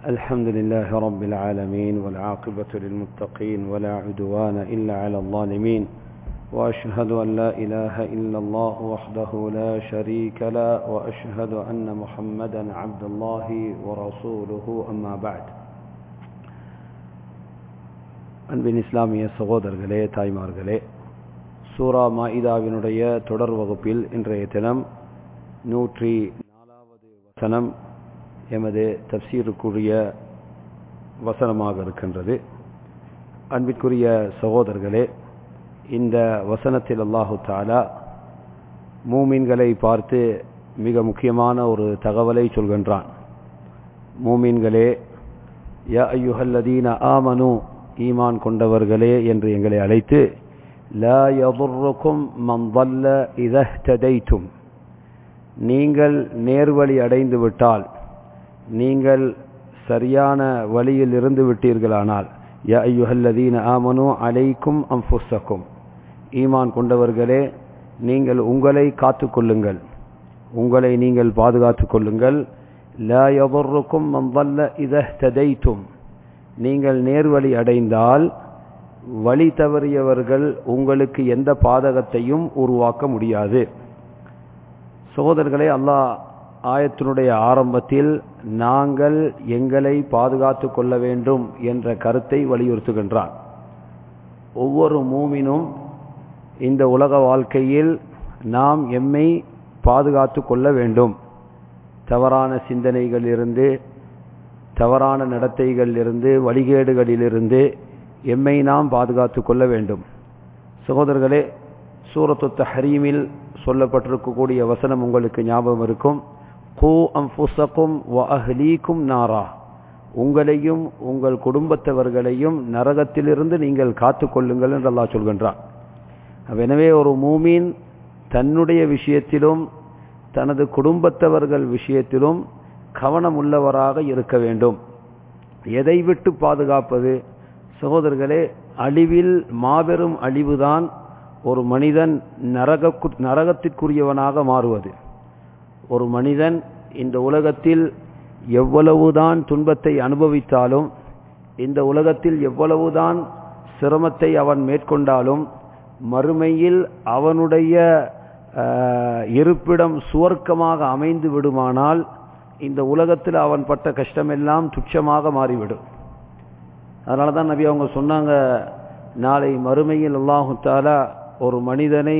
الحمد لله رب العالمين والعاقبة للمتقين ولا عدوان إلا على الظالمين وأشهد أن لا إله إلا الله وحده لا شريك له وأشهد أن محمدا عبد الله ورسوله أما بعد அன்பின் இஸ்லாமிய சகோதரர்களே தாய்மார்களே சூரா மாயிதாவினுடைய தொடர் வகுப்பில் இன்றைய தினம் நூற்றி நாலாவது வசனம் எமது தப்சீருக்குரிய வசனமாக இருக்கின்றது அன்பிற்குரிய சகோதரர்களே இந்த வசனத்தில் அல்லாஹு தாலா மூமீன்களை பார்த்து மிக முக்கியமான ஒரு தகவலை சொல்கின்றான் மூமீன்களே யா ஐயுஹல்லதீன ஆமனு ஈமான் கொண்டவர்களே என்று எங்களை அழைத்து லா யதுர்ருக்கும் மன் ضل إذا اهتديتم நீங்கள் நேர்வழி அடைந்து விட்டால் நீங்கள் சரியான வழியில் இருந்து விட்டீர்களானால் யா ஐயுஹல்லதீன ஆமனு அலைக்கும் அம்புசக்கும் ஈமான் கொண்டவர்களே நீங்கள் உங்களை காத்து கொள்ளுங்கள் உங்களை நீங்கள் பாதுகாத்து கொள்ளுங்கள் லா யதுர்ருக்கும் மன் ضل إذا اهتديتم நீங்கள் நேர்வழி அடைந்தால் வழி தவறியவர்கள் உங்களுக்கு எந்த பாதகத்தையும் உருவாக்க முடியாது சகோதரர்களே அல்லாஹ் ஆயத்தினுடைய ஆரம்பத்தில் நாங்கள் எங்களை பாதுகாத்து கொள்ள வேண்டும் என்ற கருத்தை வலியுறுத்துகின்றான் ஒவ்வொரு மூமினும் இந்த உலக வாழ்க்கையில் நாம் எம்மை பாதுகாத்து கொள்ள வேண்டும் தவறான சிந்தனைகளிலிருந்து தவறான நடத்தைகளிலிருந்து வழிகேடுகளிலிருந்து எம்மை நாம் பாதுகாத்து கொள்ள வேண்டும் சகோதரர்களே சூரத்து தஹரீமில் சொல்லப்பட்டிருக்கக்கூடிய வசனம் உங்களுக்கு ஞாபகம் இருக்கும் கூ அம்புசக்கும் வ அஹ்லீக்கும் நாரா உங்களையும் உங்கள் குடும்பத்தவர்களையும் நரகத்திலிருந்து நீங்கள் காத்து கொள்ளுங்கள் என்று அல்லாஹ் சொல்கின்றான் எனவே ஒரு மூமீன் தன்னுடைய விஷயத்திலும் தனது குடும்பத்தவர்கள் விஷயத்திலும் கவனம் உள்ளவராக இருக்க வேண்டும் எதை விட்டு பாதுகாப்பது சகோதரர்களே அழிவில் மாபெரும் அழிவுதான் ஒரு மனிதன் நரக நரகத்திற்குரியவனாக மாறுவது ஒரு மனிதன் இந்த உலகத்தில் எவ்வளவுதான் துன்பத்தை அனுபவித்தாலும் இந்த உலகத்தில் எவ்வளவுதான் சிரமத்தை அவன் மேற்கொண்டாலும் மறுமையில் அவனுடைய இருப்பிடம் சுவர்க்கமாக அமைந்து விடுமானால் இந்த உலகத்தில் அவன் பட்ட கஷ்டமெல்லாம் துச்சமாக மாறிவிடும் அதனால தான் நபி அவங்க சொன்னாங்க நாளை மறுமையில் அல்லாஹு தாலா ஒரு மனிதனை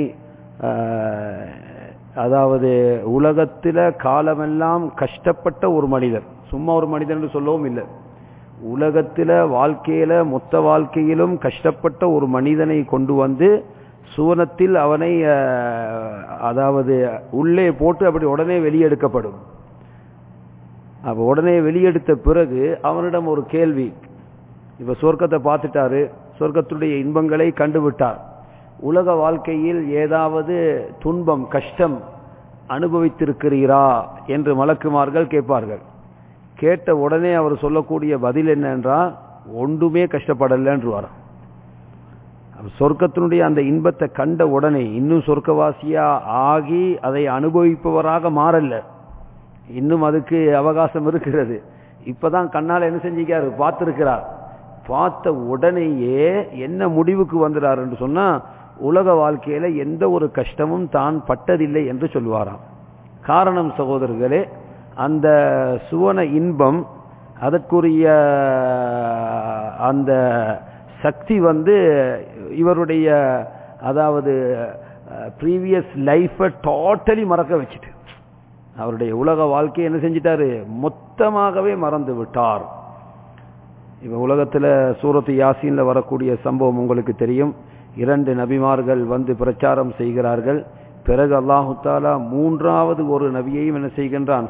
அதாவது உலகத்தில் காலமெல்லாம் கஷ்டப்பட்ட ஒரு மனிதர் சும்மா ஒரு மனிதன் என்று சொல்லவும் இல்லை உலகத்தில் வாழ்க்கையில மொத்த வாழ்க்கையிலும் கஷ்டப்பட்ட ஒரு மனிதனை கொண்டு வந்து சுவனத்தில் அவனை அதாவது உள்ளே போட்டு அப்படி உடனே வெளியெடுக்கப்படும் அப்போ உடனே வெளியெடுத்த பிறகு அவனிடம் ஒரு கேள்வி இப்ப சொர்க்கத்தை பார்த்துட்டாரு சொர்க்கத்துடைய இன்பங்களை கண்டுவிட்டார் உலக வாழ்க்கையில் ஏதாவது துன்பம் கஷ்டம் அனுபவித்திருக்கிறீரா என்று மலக்குமார்கள் கேட்பார்கள் கேட்ட உடனே அவர் சொல்லக்கூடிய பதில் என்னென்றால் ஒன்றுமே கஷ்டப்படலன்றுவார் சொர்க்கத்தினுடைய அந்த இன்பத்தை கண்ட உடனே இன்னும் சொர்க்கவாசியா ஆகி அதை அனுபவிப்பவராக மாறல்ல இன்னும் அதுக்கு அவகாசம் இருக்கிறது இப்பதான் கண்ணால் என்ன செஞ்சிக்காரு பார்த்திருக்கிறார் பார்த்த உடனேயே என்ன முடிவுக்கு வந்துறார் என்று சொன்னா உலக வாழ்க்கையில எந்த ஒரு கஷ்டமும் தான் பட்டதில்லை என்று சொல்வாராம் காரணம் சகோதரர்களே அந்த சுவன இன்பம் அதற்குரிய அந்த சக்தி வந்து இவருடைய அதாவது ப்ரீவியஸ் லைஃபை டோட்டலி மறக்க வச்சுட்டு அவருடைய உலக வாழ்க்கையை என்ன செஞ்சிட்டாரு மொத்தமாகவே மறந்து விட்டார் இப்ப உலகத்துல சூரத்து யாசீன்ல வரக்கூடிய சம்பவம் உங்களுக்கு தெரியும் இரண்டு நபிமார்கள் வந்து பிரச்சாரம் செய்கிறார்கள் பிறகு அல்லாஹு தாலா மூன்றாவது ஒரு நபியையும் என்ன செய்கின்றான்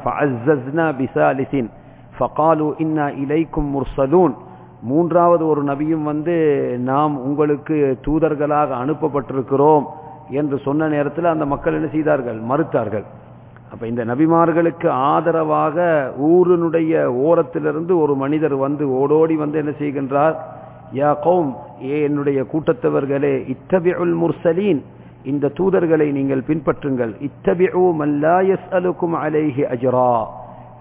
மூன்றாவது ஒரு நபியும் வந்து நாம் உங்களுக்கு தூதர்களாக அனுப்பப்பட்டிருக்கிறோம் என்று சொன்ன நேரத்தில் அந்த மக்கள் என்ன செய்தார்கள் மறுத்தார்கள் அப்ப இந்த நபிமார்களுக்கு ஆதரவாக ஊரினுடைய ஓரத்திலிருந்து ஒரு மனிதர் வந்து ஓடோடி வந்து என்ன செய்கின்றார் யா கௌம் ஏ என்னுடைய கூட்டத்தவர்களே இத்தபிஉல் முர்சலீன் இந்த தூதர்களை நீங்கள் பின்பற்றுங்கள் இத்தபிஉ மல்லாயஸ் அலுக்கும் அலைஹி அஜரா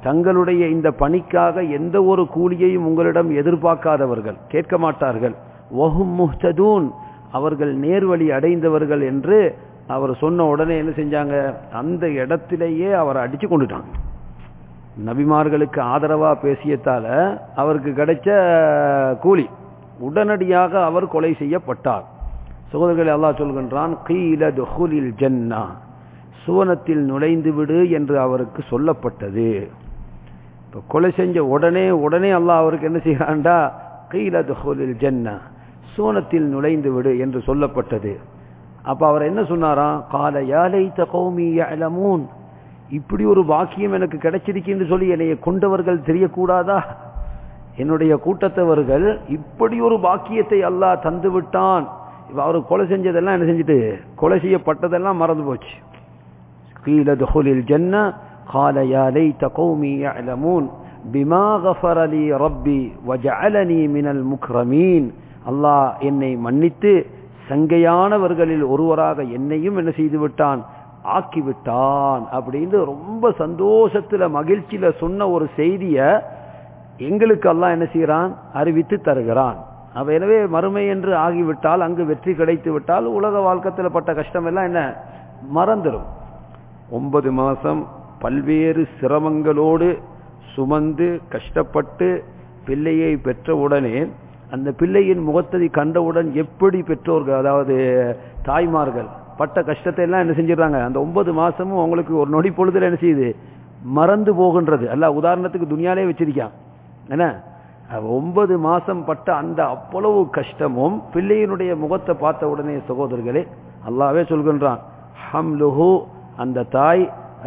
தங்களுடைய இந்த பணிக்காக எந்த ஒரு கூலியையும் உங்களிடம் எதிர்பார்க்காதவர்கள் கேட்க மாட்டார்கள் வஹும் முஹ்ததூன் அவர்கள் நேர்வழி அடைந்தவர்கள் என்று அவர் சொன்ன உடனே என்ன செஞ்சாங்க அந்த இடத்திலேயே அவரை அடிச்சு கொண்டுட்டாங்க நபிமார்களுக்கு ஆதரவா பேசியதால அவருக்கு கிடைச்ச கூலி உடனடியாக அவர் கொலை செய்யப்பட்டார் சகோதரர்களை அல்லாஹ் சொல்கின்றான் கீல துஹுலில் ஜன்னா சுவனத்தில் நுழைந்து விடு என்று அவருக்கு சொல்லப்பட்டது இப்போ கொலை செஞ்ச உடனே உடனே அல்லாஹ் அவருக்கு என்ன செய்யறான்டா கீல துஹுலில் ஜன்னா சுவனத்தில் நுழைந்து விடு என்று சொல்லப்பட்டது அப்ப அவர் என்ன சொன்னாராம் கால யாலை தகௌமி யஅலமூன் இப்படி ஒரு பாக்கியம் எனக்கு கிடைச்சிருக்குன்னு சொல்லி என்னைய கொண்டவர்கள் தெரியக்கூடாதா என்னுடைய கூட்டத்தவர்கள் இப்படி ஒரு பாக்கியத்தை அல்லாஹ் தந்து விட்டான் இப்ப அவர் கொலை செஞ்சதெல்லாம் என்ன செஞ்சுட்டு கொலை செய்யப்பட்டதெல்லாம் மறந்து போச்சு قيل ادخل الجنة قال يا ليت قومي يعلمون بما غفر لي ربي وجعلني من المكرمين அல்லாஹ் என்னை மன்னித்து சங்கையானவர்களில் ஒருவராக என்னையும் என்ன செய்து விட்டான் ஆக்கிவிட்டான் அப்படின்னு ரொம்ப சந்தோஷத்துல மகிழ்ச்சியில சொன்ன ஒரு செய்திய எங்களுக்கு அல்லாஹ் என்ன செய்யறான் அறிவித்து தருகிறான் அப்ப எனவே மறுமை என்று ஆகிவிட்டால் அங்கு வெற்றி கிடைத்து விட்டால் உலக வாழ்க்கத்தில் பட்ட கஷ்டம் எல்லாம் என்ன மறந்துடும் ஒன்பது மாசம் பல்வேறு சிரமங்களோடு சுமந்து கஷ்டப்பட்டு பிள்ளையை பெற்ற உடனே அந்த பிள்ளையின் முகத்தை கண்டவுடன் எப்படி பெற்றோர்கள் அதாவது தாய்மார்கள் பட்ட கஷ்டத்தை எல்லாம் என்ன செஞ்சிடறாங்க அந்த ஒன்பது மாசமும் அவங்களுக்கு ஒரு நொடி பொழுதுல என்ன செய்யுது மறந்து போகின்றது அல்ல உதாரணத்துக்கு துணியாலே வச்சிருக்கான் என்ன ஒன்பது மாசம் பட்ட அந்த அவ்வளவு கஷ்டமும் பிள்ளையினுடைய முகத்தை பார்த்த உடனே சகோதரர்களே அல்லாவே சொல்கின்றான் ஹம்லுஹு அந்த தாய்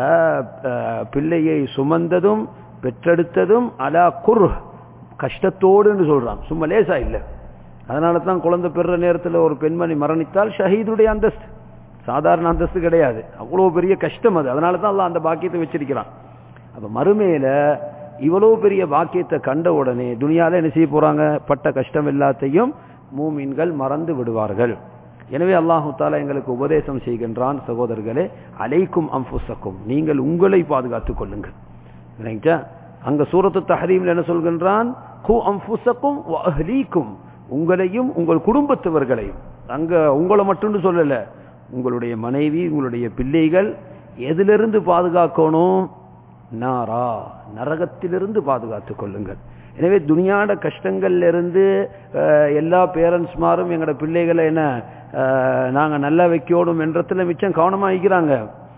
பிள்ளையை சுமந்ததும் பெற்றெடுத்ததும் அலா குர் கஷ்டத்தோடுன்னு சொல்றான் சும்மா லேசா இல்லை அதனால தான் குழந்தை பெறுற நேரத்தில் ஒரு பெண்மணி மரணித்தால் ஷஹீதுடைய அந்தஸ்து சாதாரண அந்தஸ்து கிடையாது அவ்வளோ பெரிய கஷ்டம் அது அதனால தான் அல்ல அந்த பாக்கியத்தை வச்சிருக்கிறான் அப்ப மறுமையில இவ்வளவு பெரிய பாக்கியத்தை கண்ட உடனே துணியால என்ன செய்ய போறாங்க பட்ட கஷ்டம் எல்லாத்தையும் மூமீன்கள் மறந்து விடுவார்கள் எனவே அல்லாஹு தாலா எங்களுக்கு உபதேசம் செய்கின்றான் சகோதரர்களே அலைக்கும் அம்புசக்கும் நீங்கள் உங்களை பாதுகாத்துக் கொள்ளுங்கள் இல்லைங்களா அங்க சூரத்து தஹரீம்ல என்ன சொல்கின்றான் கு அம்புசக்கும் அஹ்லீக்கும் உங்களையும் உங்கள் குடும்பத்தவர்களையும் அங்க உங்களை மட்டும் சொல்லல உங்களுடைய மனைவி உங்களுடைய பிள்ளைகள் எதிலிருந்து பாதுகாக்கணும் நாரா நரகத்திலிருந்து பாதுகாத்துக் கொள்ளுங்கள் எனவே துனியாட கஷ்டங்கள்ல இருந்து எல்லா பேரண்ட்ஸ்மாரும் எங்களோட பிள்ளைகளை என்ன நாங்க நல்லா வைக்கணும் என்றத்துல மிச்சம் கவனமா வைக்கிறாங்க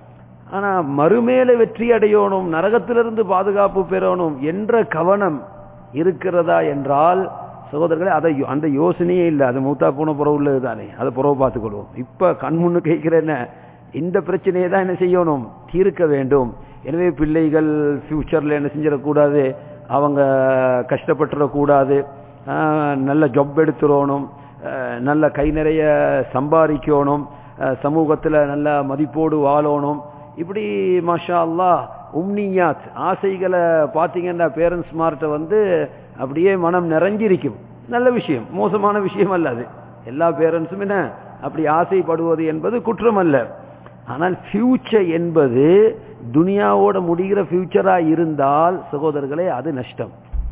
ஆனா மறுமேல வெற்றி அடையணும் நரகத்திலிருந்து பாதுகாப்பு பெறணும் என்ற கவனம் இருக்கிறதா என்றால் சகோதரர்களே அதை அந்த யோசனையே இல்லை அது மூத்தா போன புறவு உள்ளது தானே அதை புறவு பார்த்துக்கொள்வோம் இப்ப கண் முன்னு கேட்கிறேன்ன இந்த பிரச்சனையை தான் என்ன செய்யணும் தீர்க்க வேண்டும் எனவே பிள்ளைகள் ஃபியூச்சர்ல என்ன செஞ்சிடக்கூடாது அவங்க கஷ்டப்பட்டுறக்கூடாது நல்ல ஜொப் எடுத்துடணும் நல்ல கை நிறைய சம்பாதிக்கணும் சமூகத்தில் நல்ல மதிப்போடு வாழணும் இப்படி மாஷா அல்லா உம்னியாத் ஆசைகளை பார்த்தீங்கன்னா பேரண்ட்ஸ் மார்ட்ட வந்து அப்படியே மனம் நிறைஞ்சிருக்கும் நல்ல விஷயம் மோசமான விஷயம் அல்ல அது எல்லா பேரண்ட்ஸும் என்ன அப்படி ஆசைப்படுவது என்பது குற்றம் அல்ல ஆனால் ஃபியூச்சர் என்பது துனியாவோட முடிகிற ஃபியூச்சரா இருந்தால் சகோதரர்களே அது நஷ்டம்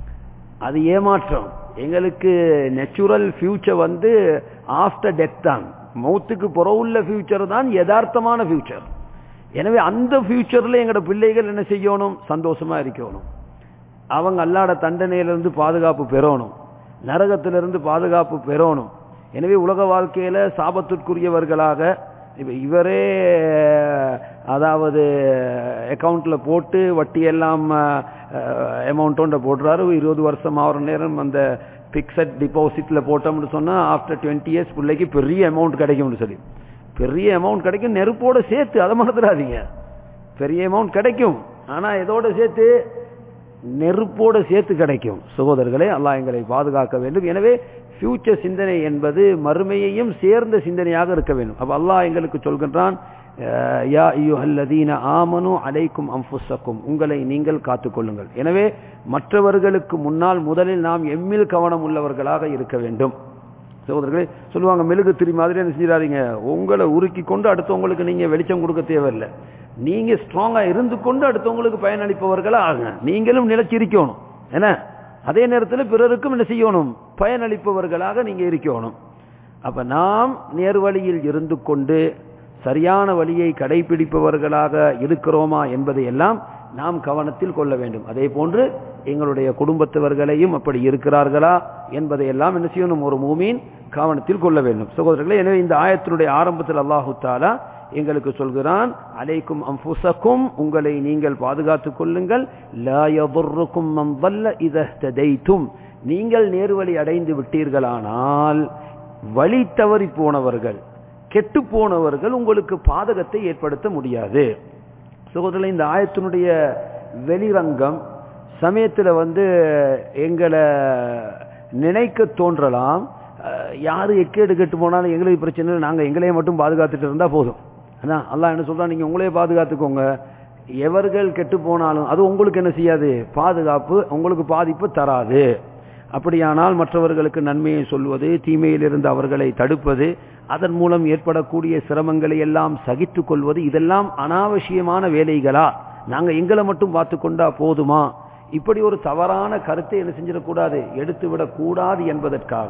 அது ஏமாற்றம் எங்களுக்கு நெச்சுரல் ஃபியூச்சர் வந்து ஆஃப்டர் டெத் தான் மௌத்துக்கு புறவுள்ள ஃபியூச்சர் தான் யதார்த்தமான ஃபியூச்சர் எனவே அந்த ஃபியூச்சர்ல எங்களோட பிள்ளைகள் என்ன செய்யணும் சந்தோஷமா இருக்கணும் அவங்க அல்லாட தண்டனையிலிருந்து பாதுகாப்பு பெறணும் நரகத்திலிருந்து பாதுகாப்பு பெறணும் எனவே உலக வாழ்க்கையில சாபத்திற்குரியவர்களாக இப்ப இவரே அதாவது அக்கவுண்ட்ல போட்டு வட்டி எல்லாம் அமௌண்ட் போடுறாரு இருபது வருஷம் ஆகிற நேரம் அந்த பிக்சட் டிபாசிட்ல போட்டோம்னு சொன்னா ஆஃப்டர் டுவெண்ட்டி இயர்ஸ் பிள்ளைக்கு பெரிய அமௌண்ட் கிடைக்கும்னு சொல்லி பெரிய அமௌண்ட் கிடைக்கும் நெருப்போட சேர்த்து அதை மறந்துடாதீங்க பெரிய அமௌண்ட் கிடைக்கும் ஆனா இதோட சேர்த்து நெருப்போட சேர்த்து கிடைக்கும் சகோதரர்களே அல்லாஹ் எங்களை பாதுகாக்க வேண்டும் எனவே ஃபியூச்சர் சிந்தனை என்பது மறுமையையும் சேர்ந்த சிந்தனையாக இருக்க வேண்டும் அப்ப அல்லாஹ் எங்களுக்கு சொல்கின்றான் யா ஐயுஹல்லதீன ஆமனு அலைக்கும் அம்புசக்கும் உங்களை நீங்கள் காத்துக்கொள்ளுங்கள் எனவே மற்றவர்களுக்கு முன்னால் முதலில் நாம் எம்மில் கவனம் உள்ளவர்களாக இருக்க வேண்டும் சகோதரர்களே சொல்லுவாங்க மெழுகு திரி மாதிரி என்ன செஞ்சிடாதீங்க உங்களை உருக்கி கொண்டு அடுத்தவங்களுக்கு நீங்க வெளிச்சம் கொடுக்க தேவையில்லை நீங்க ஸ்ட்ராங்கா இருந்து கொண்டு அடுத்தவங்களுக்கு பயனளிப்பவர்களா ஆகுங்க நீங்களும் நிலைச்சிருக்கணும் என்ன அதே நேரத்தில் பிறருக்கும் என்ன செய்யணும் பயனளிப்பவர்களாக நீங்க இருக்கணும் அப்ப நாம் நேர்வழியில் இருந்து கொண்டு சரியான வழியை கடைபிடிப்பவர்களாக இருக்கிறோமா என்பதை எல்லாம் நாம் கவனத்தில் கொள்ள வேண்டும் அதே போன்று எங்களுடைய குடும்பத்தவர்களையும் அப்படி இருக்கிறார்களா என்பதை எல்லாம் என்ன செய்யணும் ஒரு மூமீன் கவனத்தில் கொள்ள வேண்டும் சகோதரர்களே எனவே இந்த ஆயத்தினுடைய ஆரம்பத்தில் அல்லாஹு தாலா எங்களுக்கு சொல்கிறான் அலைக்கும் அம்புசக்கும் உங்களை நீங்கள் பாதுகாத்துக் கொள்ளுங்கள் லாயபுர்ருக்கும் மம்பல்ல இதஹ்ததைத்தும் நீங்கள் நேர்வழி அடைந்து விட்டீர்களானால் வழி தவறி போனவர்கள் கெட்டு போனவர்கள் உங்களுக்கு பாதகத்தை ஏற்படுத்த முடியாது சகோதரர்களே இந்த ஆயத்தினுடைய வெளிரங்கம் சமயத்தில் வந்து எங்களை நினைக்க தோன்றலாம் யாரு எக்கேடு கெட்டு போனாலும் எங்களுக்கு பிரச்சனை இல்லை நாங்கள் எங்களையே மட்டும் பாதுகாத்துட்டு இருந்தா போதும் அதான் அல்லாஹ் என்ன சொல்றா நீங்க உங்களையே பாதுகாத்துக்கோங்க எவர்கள் கெட்டு போனாலும் அது உங்களுக்கு என்ன செய்யாது பாதுகாப்பு உங்களுக்கு பாதிப்பு தராது அப்படியானால் மற்றவர்களுக்கு நன்மையை சொல்வது தீமையிலிருந்து அவர்களை தடுப்பது அதன் மூலம் ஏற்படக்கூடிய சிரமங்களை எல்லாம் சகித்து கொள்வது இதெல்லாம் அனாவசியமான வேலைகளா நாங்க எங்களை மட்டும் பார்த்து கொண்டா போதுமா இப்படி ஒரு தவறான கருத்தை என்ன செஞ்சிடக்கூடாது எடுத்து விடக்கூடாது என்பதற்காக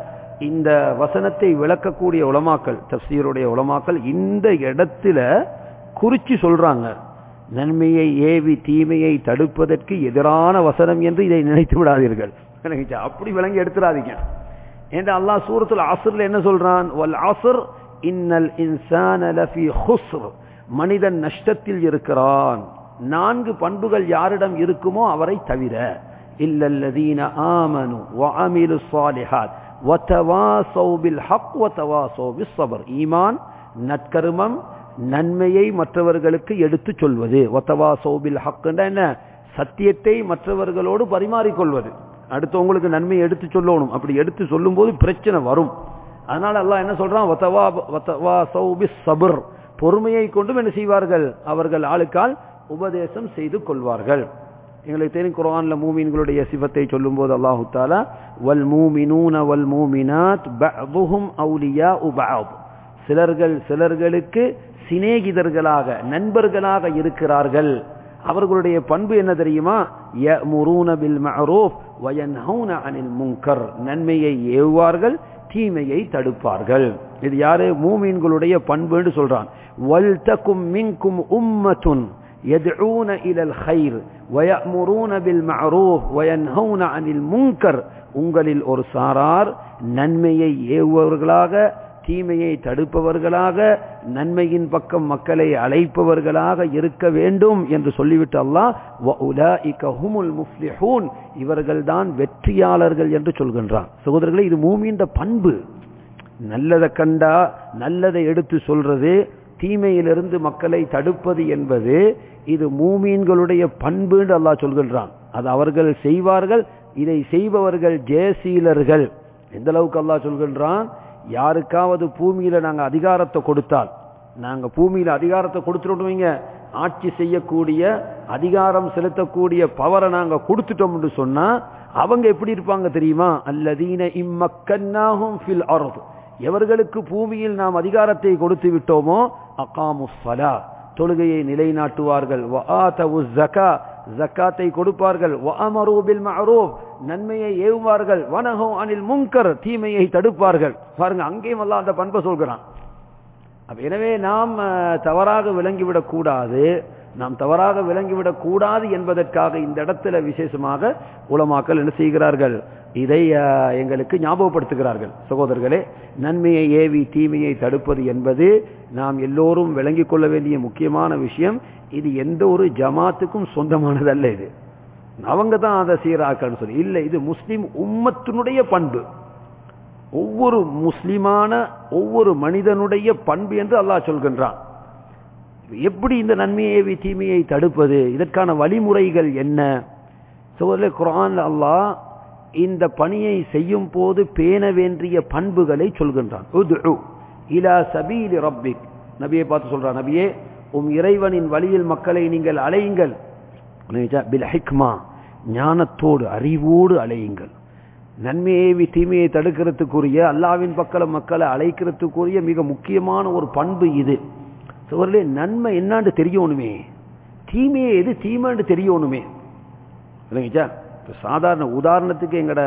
இந்த வசனத்தை விளக்கக்கூடிய உலமாக்கல் தப்சீருடைய உலமாக்கல் இந்த இடத்துல குறிச்சு சொல்றாங்க நன்மையை ஏவி தீமையை தடுப்பதற்கு எதிரான வசனம் என்று இதை நினைத்து விடாதீர்கள் அப்படி விளங்கி எடுத்துடாதீங்க என்று அல்லாஹ் சூரத்துல அசர்ல என்ன சொல்றான் வல் அசர் இன்னல் இன்சான லஃபி ஹுஸ்ர் மனிதன் நஷ்டத்தில் இருக்கிறான் நான்கு பண்புகள் யாரிடம் இருக்குமோ அவரை தவிர இல்லல்லதீன ஆமனு வஅமிலு ஸாலிஹாத் வதவாஸௌ பில் ஹக் வதவாஸௌ பிஸ் ஸப்ர் ஈமான் நற்கருமம் நன்மையை மற்றவர்களுக்கு எடுத்து சொல்வது வத்தவாஸௌ பில் ஹக்னா என்ன சத்தியத்தை மற்றவர்களோடு பரிமாறிக்கொள்வது அடுத்தவங்களுக்கு நன்மையை எடுத்து சொல்லணும் அப்படி எடுத்து சொல்லும்போது பிரச்சனை வரும் அதனால அல்லாஹ் என்ன சொல்றான் வத்தவா வத்தவாஸௌ பிஸ் ஸப்ர் பொறுமையை கொண்டும் என்ன செய்வார்கள் அவர்கள் ஆளுக்கால் உபதேசம் செய்து கொள்வார்கள் எங்களுக்கு தெரியும் குரான்ல மூமீன்களுடைய சிவத்தை சொல்லும்போது அல்லாஹு தாலா வல் மூமினூன வல் மூமினாத் பஅதுஹும் அவுலியாஉ பஅத் சிலர்கள் சிலர்களுக்கு சிநேகிதர்களாக நண்பர்களாக இருக்கிறார்கள் அவர்களுடைய பண்பு என்ன தெரியுமா யமுரூன பில் மஅரூஃப் வயன்ஹவுன அனில் முன்கர் நன்மையை ஏவுவார்கள் தீமையை தடுப்பார்கள் இது யாரு மூமீன்களுடைய பண்புன்னு சொல்றான் வல் தகும் மின்கும் உம்மத்துன் يدعون إلى الخير ويأمرون بالمعروف وينهون عن المنكر உங்களில் ஒரு சாரார் நன்மையை ஏவுவர்களாக தீமையை தடுப்பவர்களாக நன்மையின் பக்கம் மக்களை அழைப்பவர்களாக இருக்க வேண்டும் என்று சொல்லிவிட்டு அல்லாஹ் முஃப்லிஹூன் இவர்கள்தான் வெற்றியாளர்கள் என்று சொல்கின்றான் சகோதரர்களே இது மூமியின் பண்பு நல்லதை கண்டா நல்லதை எடுத்து சொல்றது தீமையிலிருந்து மக்களை தடுப்பது என்பது இது மூமீன்களுடைய பண்புன்னு அல்லாஹ் சொல்கின்றான் அது அவர்கள் செய்வார்கள் இதை செய்பவர்கள் ஜெயசீலர்கள் எந்த அளவுக்கு அல்லாஹ் சொல்கின்றான் யாருக்காவது பூமியில நாங்க அதிகாரத்தை கொடுத்தால் நாங்க பூமியில அதிகாரத்தை கொடுத்துட்டோம் ஆட்சி செய்யக்கூடிய அதிகாரம் செலுத்தக்கூடிய பவரை நாங்க கொடுத்துட்டோம்னு சொன்னா அவங்க எப்படி இருப்பாங்க தெரியுமா அல்லதீன இம்மக்கன்னாகும் ஃபில் அர்த் எவர்களுக்கு பூமியில் நாம் அதிகாரத்தை கொடுத்து விட்டோமோ அகாமு சலா தொழுகையை நிலைநாட்டுவார்கள் ஜக்காத்தை கொடுப்பார்கள் நன்மையை ஏவுவார்கள் வனகோ அனில் முங்கர் தீமையை தடுப்பார்கள் பாருங்க அங்கேயும் அல்ல அந்த பண்பை சொல்கிறான் எனவே நாம் தவறாக விளங்கிவிடக் கூடாது நாம் தவறாக விளங்கிவிடக் கூடாது என்பதற்காக இந்த இடத்துல விசேஷமாக உலமாக்கள் என்ன செய்கிறார்கள் இதை எங்களுக்கு ஞாபகப்படுத்துகிறார்கள் சகோதரர்களே நன்மையை ஏவி தீமையை தடுப்பது என்பது நாம் எல்லோரும் விளங்கிக் கொள்ள வேண்டிய முக்கியமான விஷயம் இது எந்த ஒரு ஜமாத்துக்கும் சொந்தமானதல்ல இது அவங்க தான் அதை சீராக்கன்னு சொல்லி இல்லை இது முஸ்லிம் உம்மத்தினுடைய பண்பு ஒவ்வொரு முஸ்லிமான ஒவ்வொரு மனிதனுடைய பண்பு என்று அல்லாஹ் சொல்கின்றான் எப்படி இந்த நன்மையை தீமையை தடுப்பது இதற்கான வழிமுறைகள் என்ன சோதரில் குரான் அல்லாஹ் இந்த பணியை செய்யும் போது பேண வேண்டிய பண்புகளை சொல்கின்றான் இலா சபீலி ரப்பிக் நபியை பார்த்து சொல்றான் நபியே உம் இறைவனின் வழியில் மக்களை நீங்கள் அலையுங்கள் பில் ஹிக்மா ஞானத்தோடு அறிவோடு அலையுங்கள் நன்மையை தீமையை தடுக்கிறதுக்குரிய அல்லாவின் பக்கல மக்களை அழைக்கிறதுக்குரிய மிக முக்கியமான ஒரு பண்பு இது சோர்லே நன்மை என்னான்னு தெரியணுமே தீமையை எது தீமைன்னு தெரியணுமே இல்லைங்கச்சா இப்போ சாதாரண உதாரணத்துக்கு எங்கட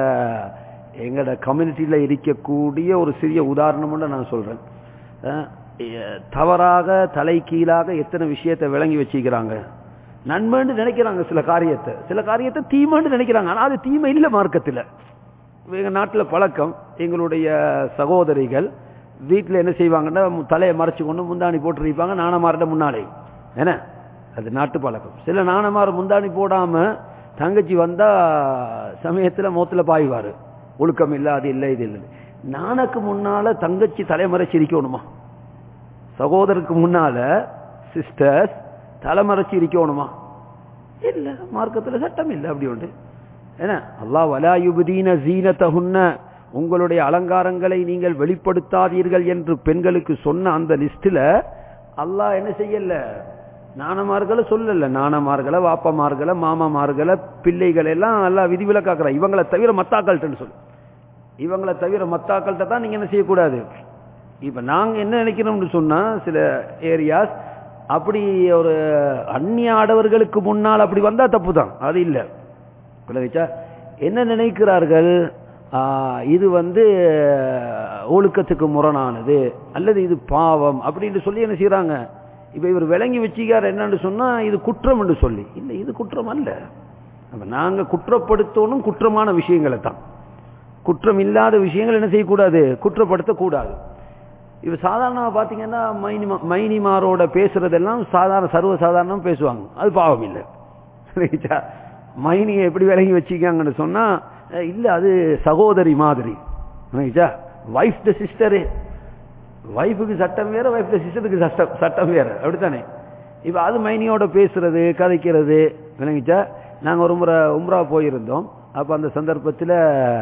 எங்கட கம்யூனிட்டியில் இருக்கக்கூடிய ஒரு சிறிய உதாரணம்னு நான் சொல்றேன் அஹ், எ- தவறாக தலை கீழாக எத்தனை விஷயத்தை விளங்கி வச்சுக்கிறாங்க நன்மைன்னு நினைக்கிறாங்க சில காரியத்தை சில காரியத்தை தீமைன்னு நினைக்கிறாங்க ஆனா அது தீமை இல்லை மார்க்கத்தில் எங்க நாட்டில் பழக்கம் எங்களுடைய சகோதரிகள் வீட்டில் என்ன செய்வாங்கன்னா மு- தலையை மறைச்சு கொண்டு முந்தாணி போட்டுருப்பாங்க நாணமார்ட முன்னாலே என்ன அது நாட்டு பழக்கம் சில நாணமார் முந்தாணி போடாம தங்கச்சி வந்தா சமயத்துல மோத்துல பாய்வாரு ஒழுக்கம் இல்ல அது இல்லை இது இல்லை நானுக்கு முன்னால தங்கச்சி தலைமறைச்சு இருக்கணுமா சகோதரருக்கு முன்னால சிஸ்டர்ஸ் தலைமறைச்சு இருக்கணுமா இல்ல மார்க்கத்துல சட்டம் இல்ல அப்படி உண்டு என்ன அல்லாஹ் வலா யுபதீன ஜீனத்தஹுன்ன உங்களுடைய அலங்காரங்களை நீங்கள் வெளிப்படுத்தாதீர்கள் என்று பெண்களுக்கு சொன்ன அந்த லிஸ்ட்ல அல்லாஹ் என்ன செய்யல நாணமார்களை சொல்லல நாணமார்களை வாப்பமார்களை மாமாமார்களை பிள்ளைகள் எல்லாம் நல்லா விதிவிலக்காக்குற இவங்களை தவிர மத்தாக்கள்கிட்ட சொல்லு இவங்களை தவிர மத்தாக்கள்கிட்ட தான் நீங்க என்ன செய்யக்கூடாது இப்ப நாங்க என்ன நினைக்கிறோம்னு சொன்னா சில ஏரியாஸ் அப்படி ஒரு அந்நிய ஆடவர்களுக்கு முன்னால் அப்படி வந்தா தப்பு தான் அது இல்லை விளங்குச்சா என்ன நினைக்கிறார்கள் ஆ, இது வந்து ஒழுக்கத்துக்கு முரணானது அல்லது இது பாவம் அப்படின்னு சொல்லி என்ன செய்றாங்க இப்ப இவர் விளங்கி வச்சுக்கார் என்னன்னு சொன்னா இது குற்றம் என்று சொல்லி இல்லை இது குற்றம் அல்ல அப்ப நாங்க குற்றப்படுத்தணும் குற்றமான விஷயங்களை தான் குற்றம் இல்லாத விஷயங்கள் என்ன செய்யக்கூடாது குற்றப்படுத்தக்கூடாது இப்ப சாதாரணமா பாத்தீங்கன்னா மைனி மைனிமாரோட பேசுறதெல்லாம் சாதாரண சர்வ சாதாரணம் பேசுவாங்க அது பாவம் இல்லை சரிங்களா? மைனியை எப்படி விலகி வச்சுக்காங்கன்னு சொன்னா அஹ் இல்ல அது சகோதரி மாதிரி வைஃப் த சிஸ்டரு வைஃபுக்கு சட்டம் வேற வைஃப் த சிஸ்டருக்கு சட்டம் சட்டம் வேற அப்படித்தானே இப்ப அது மைனியோட பேசுறது கதைக்கிறது விளங்கிச்சா நாங்க ஒரு முறை உம்ரா போயிருந்தோம் அப்ப அந்த சந்தர்ப்பத்தில்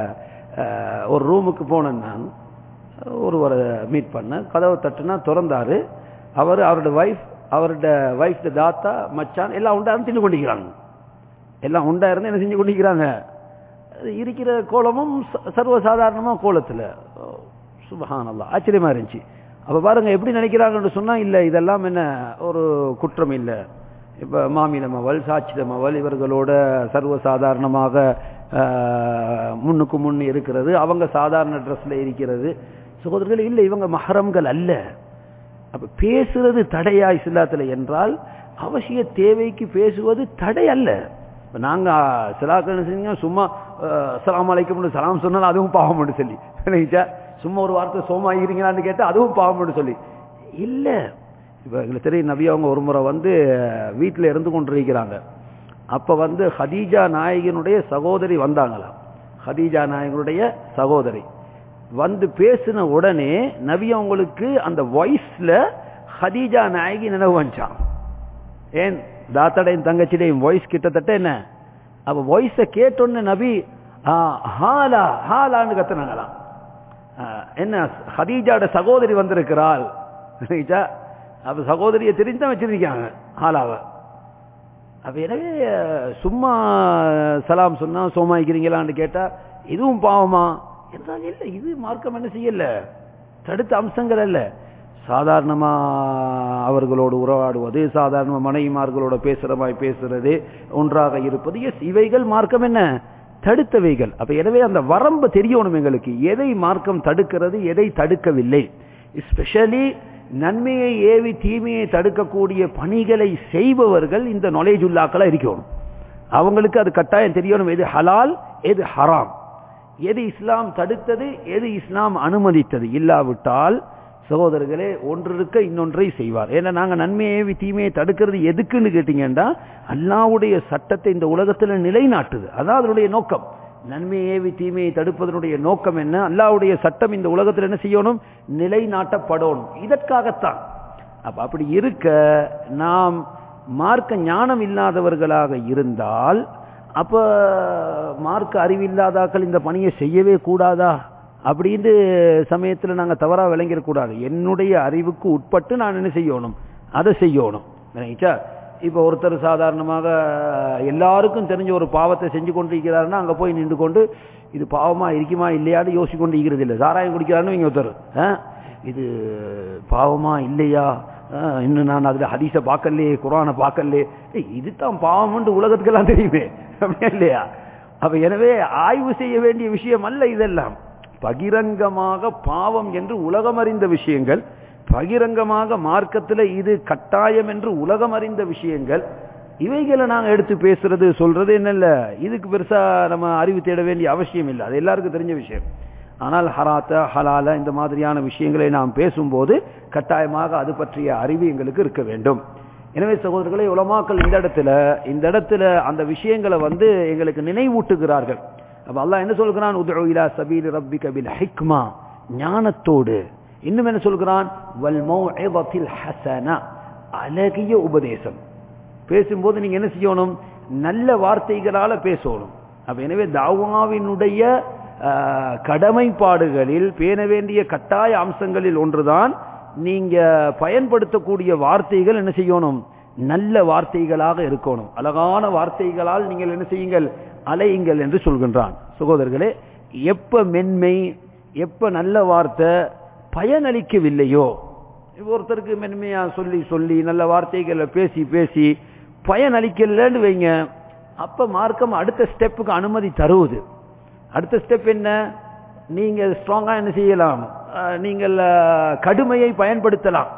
ஒரு ரூமுக்கு போனேன் நான் ஒருவரை மீட் பண்ண கதவை தட்டுனா திறந்தாரு அவர் அவரோட வைஃப் அவரோட வைஃப் தாத்தா மச்சான் எல்லாம் உண்டாரும் தின்னு கொண்டிருக்கிறாங்க எல்லாம் உண்டா இருந்து என்ன செஞ்சு கொண்டிருக்கிறாங்க அது இருக்கிற கோலமும் ச- சர்வசாதாரணமா கோலத்துல சுபஹானல்லா ஆச்சரியமா இருந்துச்சு அப்ப பாருங்க எப்படி நினைக்கிறாங்கன்னு சொன்னா இல்ல இதெல்லாம் என்ன ஒரு குற்றம் இல்ல இப்ப மாமில மவள் சாட்சித மவள் இவர்களோட சர்வசாதாரணமாக ஆஹ், முன்னுக்கு முன் இருக்கிறது அவங்க சாதாரண ட்ரெஸ்ல இருக்கிறது சகோதரர்கள் இல்ல இவங்க மஹரம்கள் அல்ல அப்ப பேசுறது தடையா இஸ்லாத்துல என்றால் அவசிய தேவைக்கு பேசுவது தடை அல்ல இப்ப நாங்க சிலாக்கள் என்ன செஞ்சீங்க சும்மா அஸ்லாம் அலைக்கும் சலாம் சொன்னாலும் அதுவும் பாவம்னு சொல்லி நினைச்சா சும்மா ஒரு வார்த்தை சோமா இருக்கிறீங்களான்னு கேட்டா அதுவும் பாவம்னு சொல்லி இல்ல இப்ப எங்களுக்கு தெரியும் நபி அவங்க ஒரு முறை வந்து வீட்டுல இருந்து கொண்டிருக்கிறாங்க அப்ப வந்து ஹதீஜா நாயகனுடைய சகோதரி வந்தாங்களாம் ஹதீஜா நாயகனுடைய சகோதரி வந்து பேசின உடனே நபி அவங்களுக்கு அந்த வாய்ஸ்ல ஹதீஜா நாயகி நினைவு வந்துச்சான் ஏன் தாத்தாடையும் தங்கச்சிடையும் வாய்ஸ் கிட்டத்தட்ட என்ன அப்ப வாய்ஸ கேட்டோன்னு நபி ஆ, ஹாலா ஹாலான்னு கத்துனாங்களாம் ஆ, என்ன ஹதீஜாட சகோதரி வந்திருக்கிறாள் ஹதீஜா அப்ப சகோதரியை தெரிஞ்சுதான் வச்சிருக்காங்க ஹாலாவை அப்ப எனவே அஹ், சும்மா சலாம் சொன்னா சோமாய்க்கிறீங்களான்னு கேட்டா இதுவும் பாவமா என்றால் இல்லை இது மார்க்கம் என்ன செய்யல தடுத்த அம்சங்கள் அல்ல சாதாரணமா அவர்களோடு உறவாடுவது சாதாரண மனைவிமார்களோட பேசுறமாய் பேசுறது ஒன்றாக இருப்பது எஸ் இவைகள் மார்க்கம் என்ன தடுத்தவைகள் அப்ப எனவே அந்த வரம்பு தெரியணும் எங்களுக்கு எதை மார்க்கம் தடுக்கிறது எதை தடுக்கவில்லை ஸ்பெஷலி நன்மையை ஏவி தீமையை தடுக்கக்கூடிய பணிகளை செய்பவர்கள் இந்த நாலேஜ் உள்ளாக்களா இருக்கணும் அவங்களுக்கு அது கட்டாயம் தெரியணும் எது ஹலால் எது ஹராம் எது இஸ்லாம் தடுத்தது எது இஸ்லாம் அனுமதித்தது இல்லாவிட்டால் சகோதரர்களே ஒன்று இருக்க இன்னொன்றை செய்வார் ஏன்னா நாங்க நன்மையை ஏவி தீமையை தடுக்கிறது எதுக்குன்னு கேட்டீங்கன்னா அல்லாவுடைய சட்டத்தை இந்த உலகத்துல நிலைநாட்டுது அதான் அதனுடைய நோக்கம் நன்மையை ஏவி தீமையை தடுப்பதனுடைய நோக்கம் என்ன அல்லாவுடைய சட்டம் இந்த உலகத்தில் என்ன செய்யணும் நிலைநாட்டப்படணும் இதற்காகத்தான் அப்ப அப்படி இருக்க நாம் மார்க்க ஞானம் இல்லாதவர்களாக இருந்தால் அப்ப மார்க்க அறிவில்லாதாக்கள் இந்த பணியை செய்யவே கூடாதா அப்படின்னு சமயத்துல நாங்க தவறா விளங்கிடக்கூடாது என்னுடைய அறிவுக்கு உட்பட்டு நான் என்ன செய்யணும் அதை செய்யணும் நினைச்சா இப்ப ஒருத்தர் சாதாரணமாக எல்லாருக்கும் தெரிஞ்ச ஒரு பாவத்தை செஞ்சு கொண்டிருக்கிறாருன்னா அங்க போய் நின்று கொண்டு இது பாவமா இருக்குமா இல்லையான்னு யோசிச்சு கொண்டு இருக்கிறது இல்லை சாராயம் குடிக்கிறாருன்னு இங்க ஒருத்தர் ஆ? இது பாவமா இல்லையா ஆஹ், இன்னும் நான் அதுல ஹதீஸை பார்க்கலையே குரானை பார்க்கலையே ஏய், இதுதான் பாவம்னு உலகத்துக்கெல்லாம் தெரியுமே அப்படியா இல்லையா அப்ப எனவே ஆய்வு செய்ய வேண்டிய விஷயம் அல்ல இதெல்லாம் பகிரங்கமாக பாவம் என்று உலகம் அறிந்த விஷயங்கள் பகிரங்கமாக மார்க்கத்தில் இது கட்டாயம் என்று உலகம் அறிந்த விஷயங்கள் இவைகளை நாங்க எடுத்து பேசுறது சொல்றது என்னல்ல இதுக்கு பெருசா நம்ம அறிவு தேட வேண்டிய அவசியம் இல்லை அது எல்லாருக்கும் தெரிஞ்ச விஷயம் ஆனால் ஹராத்த ஹலால இந்த மாதிரியான விஷயங்களை நாம் பேசும்போது கட்டாயமாக அது பற்றிய அறிவு எங்களுக்கு இருக்க வேண்டும் எனவே சகோதரர்களை உலமாக்கள் இந்த இடத்துல இந்த இடத்துல அந்த விஷயங்களை வந்து எங்களுக்கு நினைவூட்டுகிறார்கள் அப்ப அல்லாஹ் என்ன சொல்கிறான் உதுஉ இலா சபீல் ரப்பிக பில் ஹிக்மா ஞானத்தோடு இன்னும் என்ன சொல்கிறான் வல் மௌஇதத்தில் ஹஸனா அழகிய உபதேசம் பேசும்போது நீங்க என்ன செய்யணும் நல்ல வார்த்தைகளால பேசணும் அப்ப எனவே தாவாவினுடைய ஆஹ், கடமைப்பாடுகளில் பேண வேண்டிய கட்டாய அம்சங்களில் ஒன்றுதான் நீங்க பயன்படுத்தக்கூடிய வார்த்தைகள் என்ன செய்யணும் நல்ல வார்த்தைகளாக இருக்கணும் அழகான வார்த்தைகளால் நீங்கள் என்ன செய்யுங்கள் அலையுங்கள் என்று சொல்கின்றான் சகோதரர்களே எப்ப மென்மை எப்ப நல்ல வார்த்தை பயனளிக்கவில்லையோ இப்ப ஒருத்தருக்கு மென்மையா சொல்லி சொல்லி நல்ல வார்த்தைகளை பேசி பேசி பயனளிக்கலன்னு வைங்க அப்ப மார்க்கம் அடுத்த ஸ்டெப்புக்கு அனுமதி தருவது அடுத்த ஸ்டெப் என்ன நீங்க ஸ்ட்ராங்கா என்ன செய்யலாம் அஹ், நீங்கள் அஹ், கடுமையை பயன்படுத்தலாம்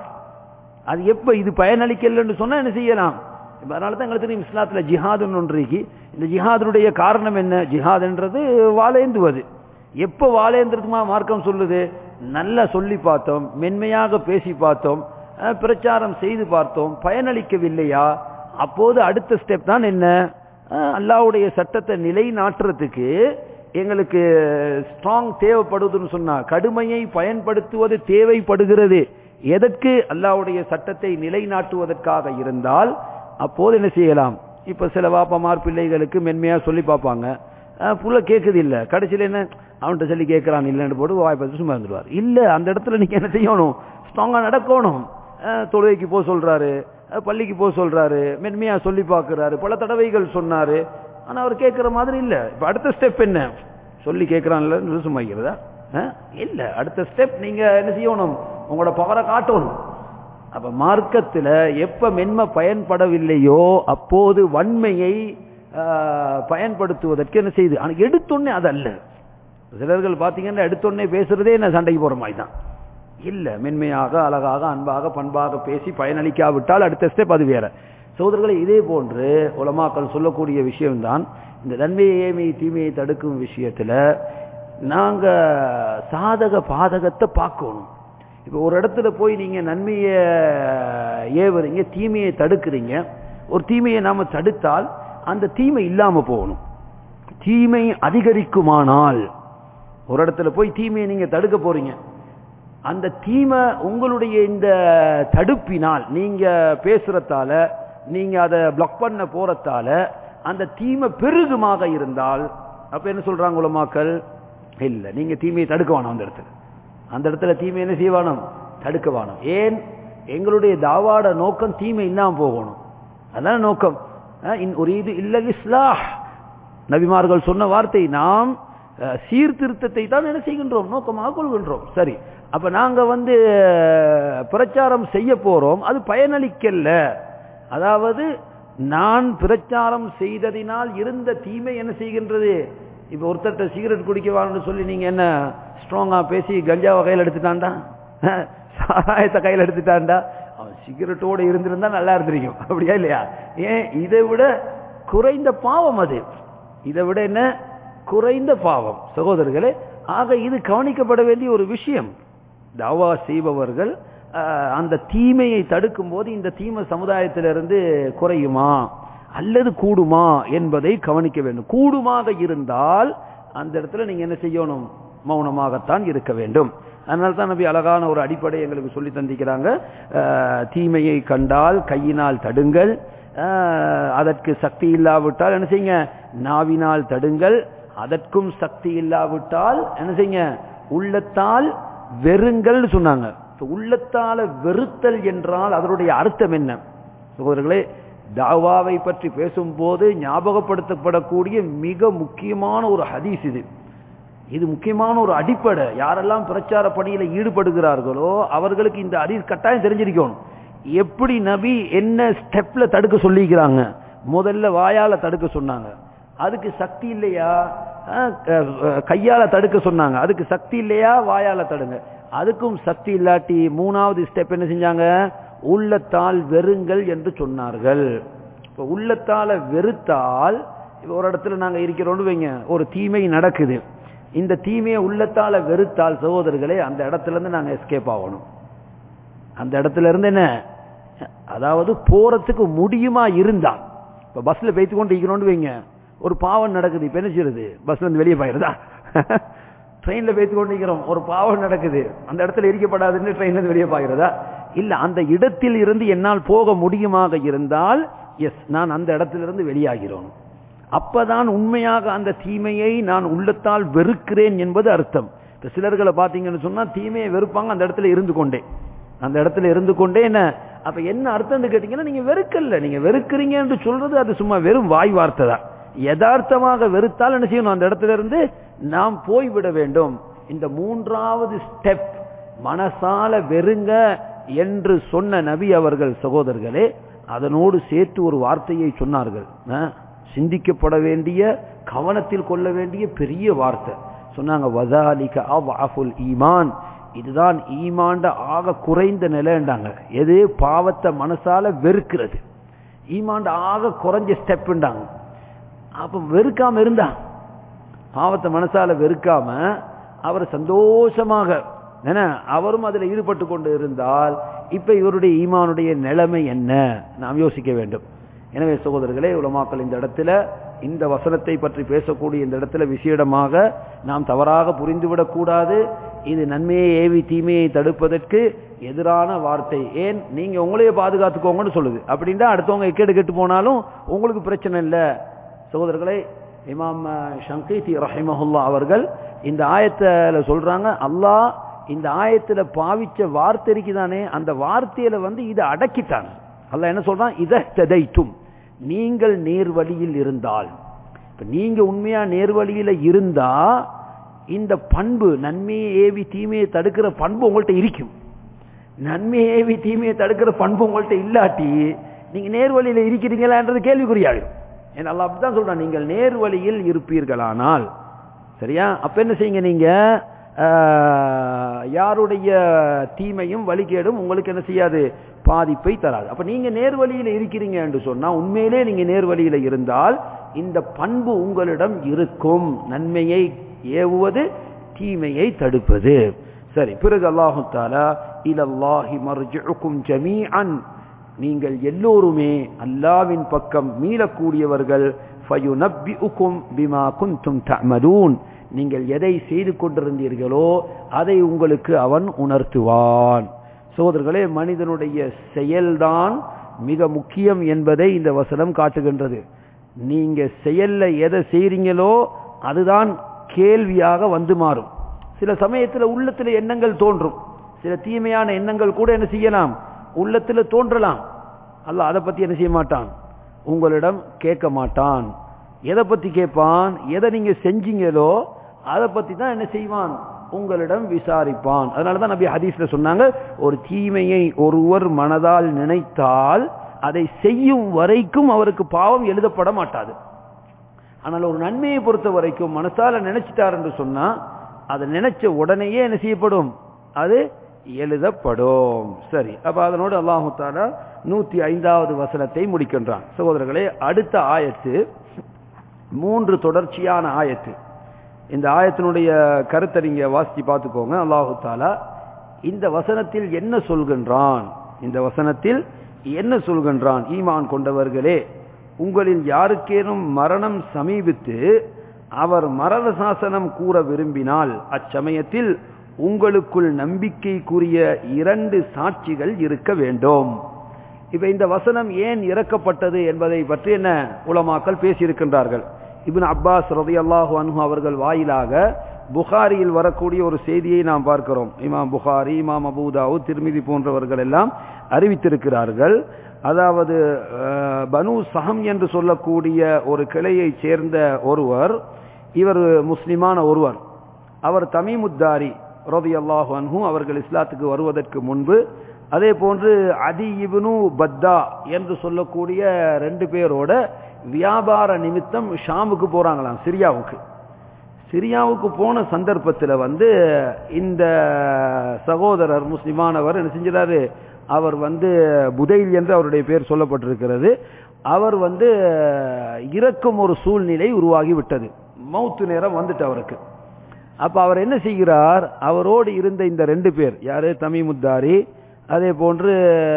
அது எப்ப இது பயனளிக்கலன்னு சொன்னா என்ன செய்யலாம் இப்ப அதனால தான் எங்களுக்கு தெரியும் இஸ்லாத்துல ஜிஹாதுன்னு ஒன்று இருக்கு இந்த ஜிஹாதுடைய காரணம் என்ன ஜிஹாதுன்றது வாழேந்துவது எப்ப வாழேந்திரதுமா மார்க்கம் சொல்லுது நல்லா சொல்லி பார்த்தோம் மென்மையாக பேசி பார்த்தோம் அஹ், பிரச்சாரம் செய்து பார்த்தோம் பயனளிக்கவில்லையா அப்போது அடுத்த ஸ்டெப் தான் என்ன அஹ், அல்லாஹ்வுடைய சட்டத்தை நிலைநாட்டுறதுக்கு எங்களுக்கு ஸ்ட்ராங் தேவைப்படுதுன்னு சொன்னா கடுமையை பயன்படுத்துவது தேவைப்படுகிறது எதற்கு அல்லாஹ்வுடைய சட்டத்தை நிலைநாட்டுவதற்காக இருந்தால் அப்போது என்ன செய்யலாம் இப்ப சில வாப்பமார் பிள்ளைகளுக்கு மென்மையா சொல்லி பார்ப்பாங்க அஹ், புள்ள கேட்குது இல்ல கடைசியில் என்ன அவன்கிட்ட சொல்லி கேட்கறான் இல்லைன்னு போட்டு வாய் பார்த்து சும்மா இருந்துருவார் இல்ல அந்த இடத்துல நீங்க என்ன செய்யணும் ஸ்ட்ராங்கா நடக்கணும் அஹ், தொழுகைக்கு போக சொல்றாரு அஹ், பள்ளிக்கு போக சொல்றாரு மென்மையா சொல்லி பார்க்கிறாரு பல தடவைகள் சொன்னாரு ஆனா அவர் கேட்கிற மாதிரி இல்ல இப்ப அடுத்த ஸ்டெப் என்ன சொல்லி கேட்கிறான்ல சும்மா வைக்கிறதா அஹ்? இல்ல அடுத்த ஸ்டெப் நீங்க என்ன செய்யணும் உங்களோட பவரை காட்டணும் அப்ப மார்க்கத்துல எப்ப மென்மை பயன்படவில்லையோ அப்போது வன்மையை ஆஹ், பயன்படுத்துவதற்கு என்ன செய்யுது ஆனா எடுத்தொன்னே அது அல்ல சிலர்கள் பாத்தீங்கன்னா எடுத்தொன்னே பேசுறதே என்ன சண்டைக்கு போற மாதிரி தான் இல்ல மென்மையாக அழகாக அன்பாக பண்பாக பேசி பயனளிக்காவிட்டால் அடுத்த ஸ்டெப் அது வேற சகோதரர்களை இதே போன்று உலமாக்கள் சொல்லக்கூடிய விஷயம்தான் இந்த நன்மையை ஏமை தீமையை தடுக்கும் விஷயத்துல நாங்க சாதக பாதகத்தை பார்க்கணும் இப்ப ஒரு இடத்துல போய் நீங்க நன்மையை ஏவுறீங்க தீமையை தடுக்கிறீங்க ஒரு தீமையை நாம தடுத்தால் அந்த தீமை இல்லாம போகணும் தீமை அதிகரிக்குமானால் ஒரு இடத்துல போய் தீமையை நீங்க தடுக்க போறீங்க அந்த தீமை உங்களுடைய இந்த தடுப்பினால் நீங்க பேசுறதால நீங்க அதை பிளாக் பண்ண போறதால அந்த தீமை பெருகுமாக இருந்தால் அப்ப என்ன சொல்றாங்க உலமாக்கள் இல்ல நீங்க தீமையை தடுக்க வேணாம் அந்த இடத்துல அந்த இடத்துல தீமை என்ன செய்வானோம் தடுக்க வேணும் ஏன் எங்களுடைய தாவாட நோக்கம் தீமை இல்லாம போகணும் அதான் நோக்கம் அஹ் இன் ஒரு இது இல்ல இஸ்லாஹ் நபிமார்கள் சொன்ன வார்த்தை நாம் அஹ், சீர்திருத்தத்தை தான் என்ன செய்கின்றோம் நோக்கமாக கொள்கின்றோம் சரி அப்ப நாங்க வந்து அஹ், பிரச்சாரம் செய்ய போறோம் அது பயனளிக்கல அதாவது நான் பிரச்சாரம் செய்ததினால் இருந்த தீமை என்ன செய்கின்றது இப்ப ஒருத்தர்ட்ட சிகரெட் குடிக்கவான்னு சொல்லி நீங்க என்ன ஸ்ட்ராங்கா பேசி கஞ்சாவை கையில் எடுத்துட்டான்டா அஹ், சாராயத்தை கையில் எடுத்துட்டான்டா அவன் சிகரெட்டோட இருந்திருந்தா நல்லா இருந்திருக்கும் அப்படியா இல்லையா ஏன் இதை விட குறைந்த பாவம் அது இதை விட என்ன குறைந்த பாவம் சகோதரர்களே ஆக இது கவனிக்கப்பட வேண்டிய ஒரு விஷயம் தவா செய்பவர்கள் அஹ், அந்த தீமையை தடுக்கும் போது இந்த தீமை சமுதாயத்திலிருந்து குறையுமா அல்லது கூடுமா என்பதை கவனிக்க வேண்டும் கூடுமாக இருந்தால் அந்த இடத்துல நீங்க என்ன செய்யணும் மௌனமாகத்தான் இருக்க வேண்டும் அதனால தான் நபி அழகான ஒரு அடிப்படை எங்களுக்கு சொல்லி தந்திக்கிறாங்க அஹ், தீமையை கண்டால் கையினால் தடுங்கள் அஹ், அதற்கு சக்தி இல்லாவிட்டால் என்ன செய்யுங்க நாவினால் தடுங்கள் அதற்கும் சக்தி இல்லாவிட்டால் என்ன செய்யுங்க உள்ளத்தால் வெறுங்கள் சொன்னாங்க இப்ப உள்ளத்தால வெறுத்தல் என்றால் அதனுடைய அர்த்தம் என்ன சகோதரர்களே தாவாவை பற்றி பேசும்போது ஞாபகப்படுத்தப்படக்கூடிய மிக முக்கியமான ஒரு ஹதீஸ் இது இது முக்கியமான ஒரு அடிப்படை யாரெல்லாம் பிரச்சார பணியில ஈடுபடுகிறார்களோ அவர்களுக்கு இந்த ஹதீஸ் கட்டாயம் தெரிஞ்சிருக்கணும் எப்படி நபி என்ன ஸ்டெப்ல தடுக்க சொல்லிக்கிறாங்க முதல்ல வாயால தடுக்க சொன்னாங்க அதுக்கு சக்தி இல்லையா அஹ், அஹ், கையால தடுக்க சொன்னாங்க அதுக்கு சக்தி இல்லையா வாயால தடுங்க அதுக்கும் சக்தி இல்லாட்டி மூணாவது ஸ்டெப் என்ன செஞ்சாங்க உள்ளத்தால் வெறுங்கள் என்று சொன்னார்கள் இப்ப உள்ளத்தால வெறுத்தால் இப்ப ஒரு இடத்துல நாங்க இருக்கிறோம்னு வைங்க ஒரு தீமை நடக்குது இந்த தீமையை உள்ளத்தால வெறுத்தால் சகோதரர்களே அந்த இடத்துல இருந்து நாங்க எஸ்கேப் ஆகணும் அந்த இடத்துல இருந்து என்ன அதாவது போறதுக்கு முடியுமா இருந்தா இப்ப பஸ்ல பேத்து கொண்டு இருக்கிறோம்னு வைங்க ஒரு பாவம் நடக்குது இப்ப என்ன செய்யுது பஸ்ல இருந்து வெளியே போயிருதா ட்ரெயின்ல பேத்து கொண்டு இருக்கிறோம் ஒரு பாவம் நடக்குது அந்த இடத்துல எரிக்கப்படாதுன்னு ட்ரெயின்ல இருந்து வெளியே பாயிருதா இல்ல அந்த இடத்தில் இருந்து என்னால் போக முடியுமாக இருந்தால் எஸ் நான் அந்த இடத்திலிருந்து வெளியாகிறோம் அப்பதான் உண்மையாக அந்த தீமையை நான் உள்ளத்தால் வெறுக்கிறேன் என்பது அர்த்தம் இப்ப சிலர்களை பாத்தீங்கன்னு சொன்னா தீமையை வெறுப்பாங்க அந்த இடத்துல இருந்து கொண்டே அந்த இடத்துல இருந்து கொண்டே என்ன அப்ப என்ன அர்த்தம்னு கேட்டீங்கன்னா நீங்க வெறுக்கல நீங்க வெறுக்கிறீங்க என்று சொல்றது அது சும்மா வெறும் வாய் வார்த்தை தான் யதார்த்தமாக வெறுத்தால் என்ன செய்யணும் அந்த இடத்துல இருந்து நாம் போய்விட வேண்டும் இந்த மூன்றாவது ஸ்டெப் மனசால வெறுங்க என்று சொன்ன நபி அவர்கள் சகோதரர்களே அதனோடு சேர்த்து ஒரு வார்த்தையை சொன்னார்கள் அஹ், சிந்திக்கப்பட வேண்டிய கவனத்தில் கொள்ள வேண்டிய பெரிய வார்த்தை சொன்னாங்க வதாலிக அவ்அஃபுல் ஈமான் இதுதான் ஈமாண்ட ஆக குறைந்த நிலைண்டாங்க எது பாவத்தை மனசால வெறுக்கிறது ஈமாண்ட ஆக குறைஞ்ச ஸ்டெப்ண்டாங்க அப்ப வெறுக்காம இருந்தா பாவத்தை மனசால வெறுக்காம அவர் சந்தோஷமாக என்ன அவரும் அதுல ஈடுபட்டு கொண்டு இருந்தால் இப்ப இவருடைய ஈமானுடைய நிலைமை என்ன நாம் யோசிக்க வேண்டும் எனவே சகோதரர்களே உலமாக்கள் இந்த இடத்துல இந்த வசனத்தை பற்றி பேசக்கூடிய இந்த இடத்துல விசேடமாக நாம் தவறாக புரிந்துவிடக் கூடாது இது நன்மையை ஏவி தீமையை தடுப்பதற்கு எதிரான வார்த்தை ஏன் நீங்க உங்களையே பாதுகாத்துக்கோங்கன்னு சொல்லுது அப்படின்னா அடுத்தவங்க எக்கேடு கெட்டு போனாலும் உங்களுக்கு பிரச்சனை இல்லை சகோதரர்களே இமாம் ஷங்கீதி ரஹிமஹுல்லா அவர்கள் இந்த ஆயத்துல சொல்றாங்க அல்லாஹ் இந்த ஆயத்துல பாவிச்ச வார்த்தை இருக்குதானே அந்த வார்த்தையில வந்து இதை அடக்கிட்டான் அல்லாஹ் என்ன சொல்றான் இத ததைத்தும் நீங்கள் நேர்வழியில் இருந்தால் இப்ப நீங்க உண்மையா நேர்வழியில இருந்தா இந்த பண்பு நன்மையை ஏவி தீமையை தடுக்கிற பண்பு உங்கள்ட்ட இருக்கும் நன்மையை ஏவி தீமையை தடுக்கிற பண்பு உங்கள்ட்ட இல்லாட்டி நீங்க நேர்வழியில இருக்கிறீங்களான்றது கேள்விக்குறியாகும் ஏன்னா அல்லாஹ் அப்படித்தான் சொல்றான் நீங்கள் நேர்வழியில் இருப்பீர்களானால் சரியா அப்ப என்ன செய்யுங்க நீங்க ஆஹ், யாருடைய தீமையும் வழிகேடும் உங்களுக்கு என்ன செய்யாது பாதிப்பை தராது அப்ப நீங்க நேர்வழியில இருக்கிறீங்க என்று சொன்னா உண்மையிலே நீங்க நேர்வழியில இருந்தால் இந்த பண்பு உங்களிடம் இருக்கும் நன்மையை ஏவுவது தீமையை தடுப்பது சரி பிறகு அல்லாஹு தாலா இலல்லாஹி மர்ஜுக்கும் ஜமீஅன் நீங்கள் எல்லோருமே அல்லாவின் பக்கம் மீளக்கூடியவர்கள் ஃபயுனப்பிஉக்கும் பிமா குன்தும் தஅமலூன் நீங்கள் எதை செய்து கொண்டிருந்தீர்களோ அதை உங்களுக்கு அவன் உணர்த்துவான் சகோதரர்களே மனிதனுடைய செயல்தான் மிக முக்கியம் என்பதை இந்த வசனம் காட்டுகின்றது நீங்க செயல்ல எதை செய்றீங்களோ அதுதான் கேள்வியாக வந்து மாறும் சில சமயத்துல உள்ளத்துல எண்ணங்கள் தோன்றும் சில தீமையான எண்ணங்கள் கூட என்ன செய்யலாம் உள்ளத்துல தோன்றலாம் அல்லாஹ் அதை பத்தி என்ன செய்ய மாட்டான் உங்களிடம் கேட்க மாட்டான் எதை பத்தி கேட்பான் எதை நீங்க செஞ்சீங்களோ அதை பத்தி தான் என்ன செய்வான் உங்களிடம் விசாரிப்பான் அதனாலதான் நபி ஹதீஸ்ல சொன்னாங்க ஒரு தீமையை ஒருவர் மனதால் நினைத்தால் அதை செய்யும் வரைக்கும் அவருக்கு பாவம் எழுதப்பட மாட்டாது ஆனால் ஒரு நன்மையை பொறுத்த வரைக்கும் மனசால நினைச்சிட்டார் என்று சொன்னா அதை நினைச்ச உடனேயே என்ன செய்யப்படும் அது எழுதப்படும் சரி அப்ப அதனோடு அல்லாஹு தாலா நூத்தி ஐந்தாவது வசனத்தை முடிக்கின்றான் சகோதரர்களே அடுத்த ஆயத்து மூன்று தொடர்ச்சியான ஆயத்து இந்த ஆயத்தினுடைய கருத்தை நீங்க வாசிச்சு பார்த்துக்கோங்க அல்லாஹு தாலா இந்த வசனத்தில் என்ன சொல்கின்றான் இந்த வசனத்தில் என்ன சொல்கின்றான் ஈமான் கொண்டவர்களே உங்களில் யாருக்கேனும் மரணம் சமீபித்து அவர் மரண சாசனம் கூற விரும்பினால் அச்சமயத்தில் உங்களுக்குள் நம்பிக்கைக்குரிய இரண்டு சாட்சிகள் இருக்க வேண்டும் இப்ப இந்த வசனம் ஏன் இறக்கப்பட்டது என்பதை பற்றி என்ன உலமாக்கள் பேசியிருக்கின்றார்கள் இப்னு அப்பாஸ் ரதியல்லாஹு அன்ஹு அவர்கள் வாயிலாக புகாரியில் வரக்கூடிய ஒரு செய்தியை நாம் பார்க்கிறோம் இமாம் புகாரி இமாம் அபூதாவு திருமிதி போன்றவர்கள் எல்லாம் அறிவித்திருக்கிறார்கள் அதாவது அஹ், பனு சஹம் என்று சொல்லக்கூடிய ஒரு கிளையைச் சேர்ந்த ஒருவர் இவர் முஸ்லிமான ஒருவர் அவர் தமீமுத்தாரி ரதியல்லாஹு அன்ஹு அவர்கள் இஸ்லாத்துக்கு வருவதற்கு முன்பு அதே போன்று அதி இப்னு பத்தா என்று சொல்லக்கூடிய ரெண்டு பேரோட வியாபார நிமித்தம் ஷாமுக்கு போறாங்களாம் சிரியாவுக்கு சிரியாவுக்கு போன சந்தர்ப்பத்தில் வந்து இந்த சகோதரர் முஸ்லிமானவர் என்ன செஞ்சிடாரு அவர் வந்து புதைல் என்று அவருடைய பேர் சொல்லப்பட்டிருக்கிறது அவர் வந்து இறக்கும் ஒரு சூழ்நிலை உருவாகி விட்டது மௌத்து நேரம் வந்துட்டு அவருக்கு அப்ப அவர் என்ன செய்கிறார் அவரோடு இருந்த இந்த ரெண்டு பேர் யாரு தமிமுத்தாரி அதே போன்று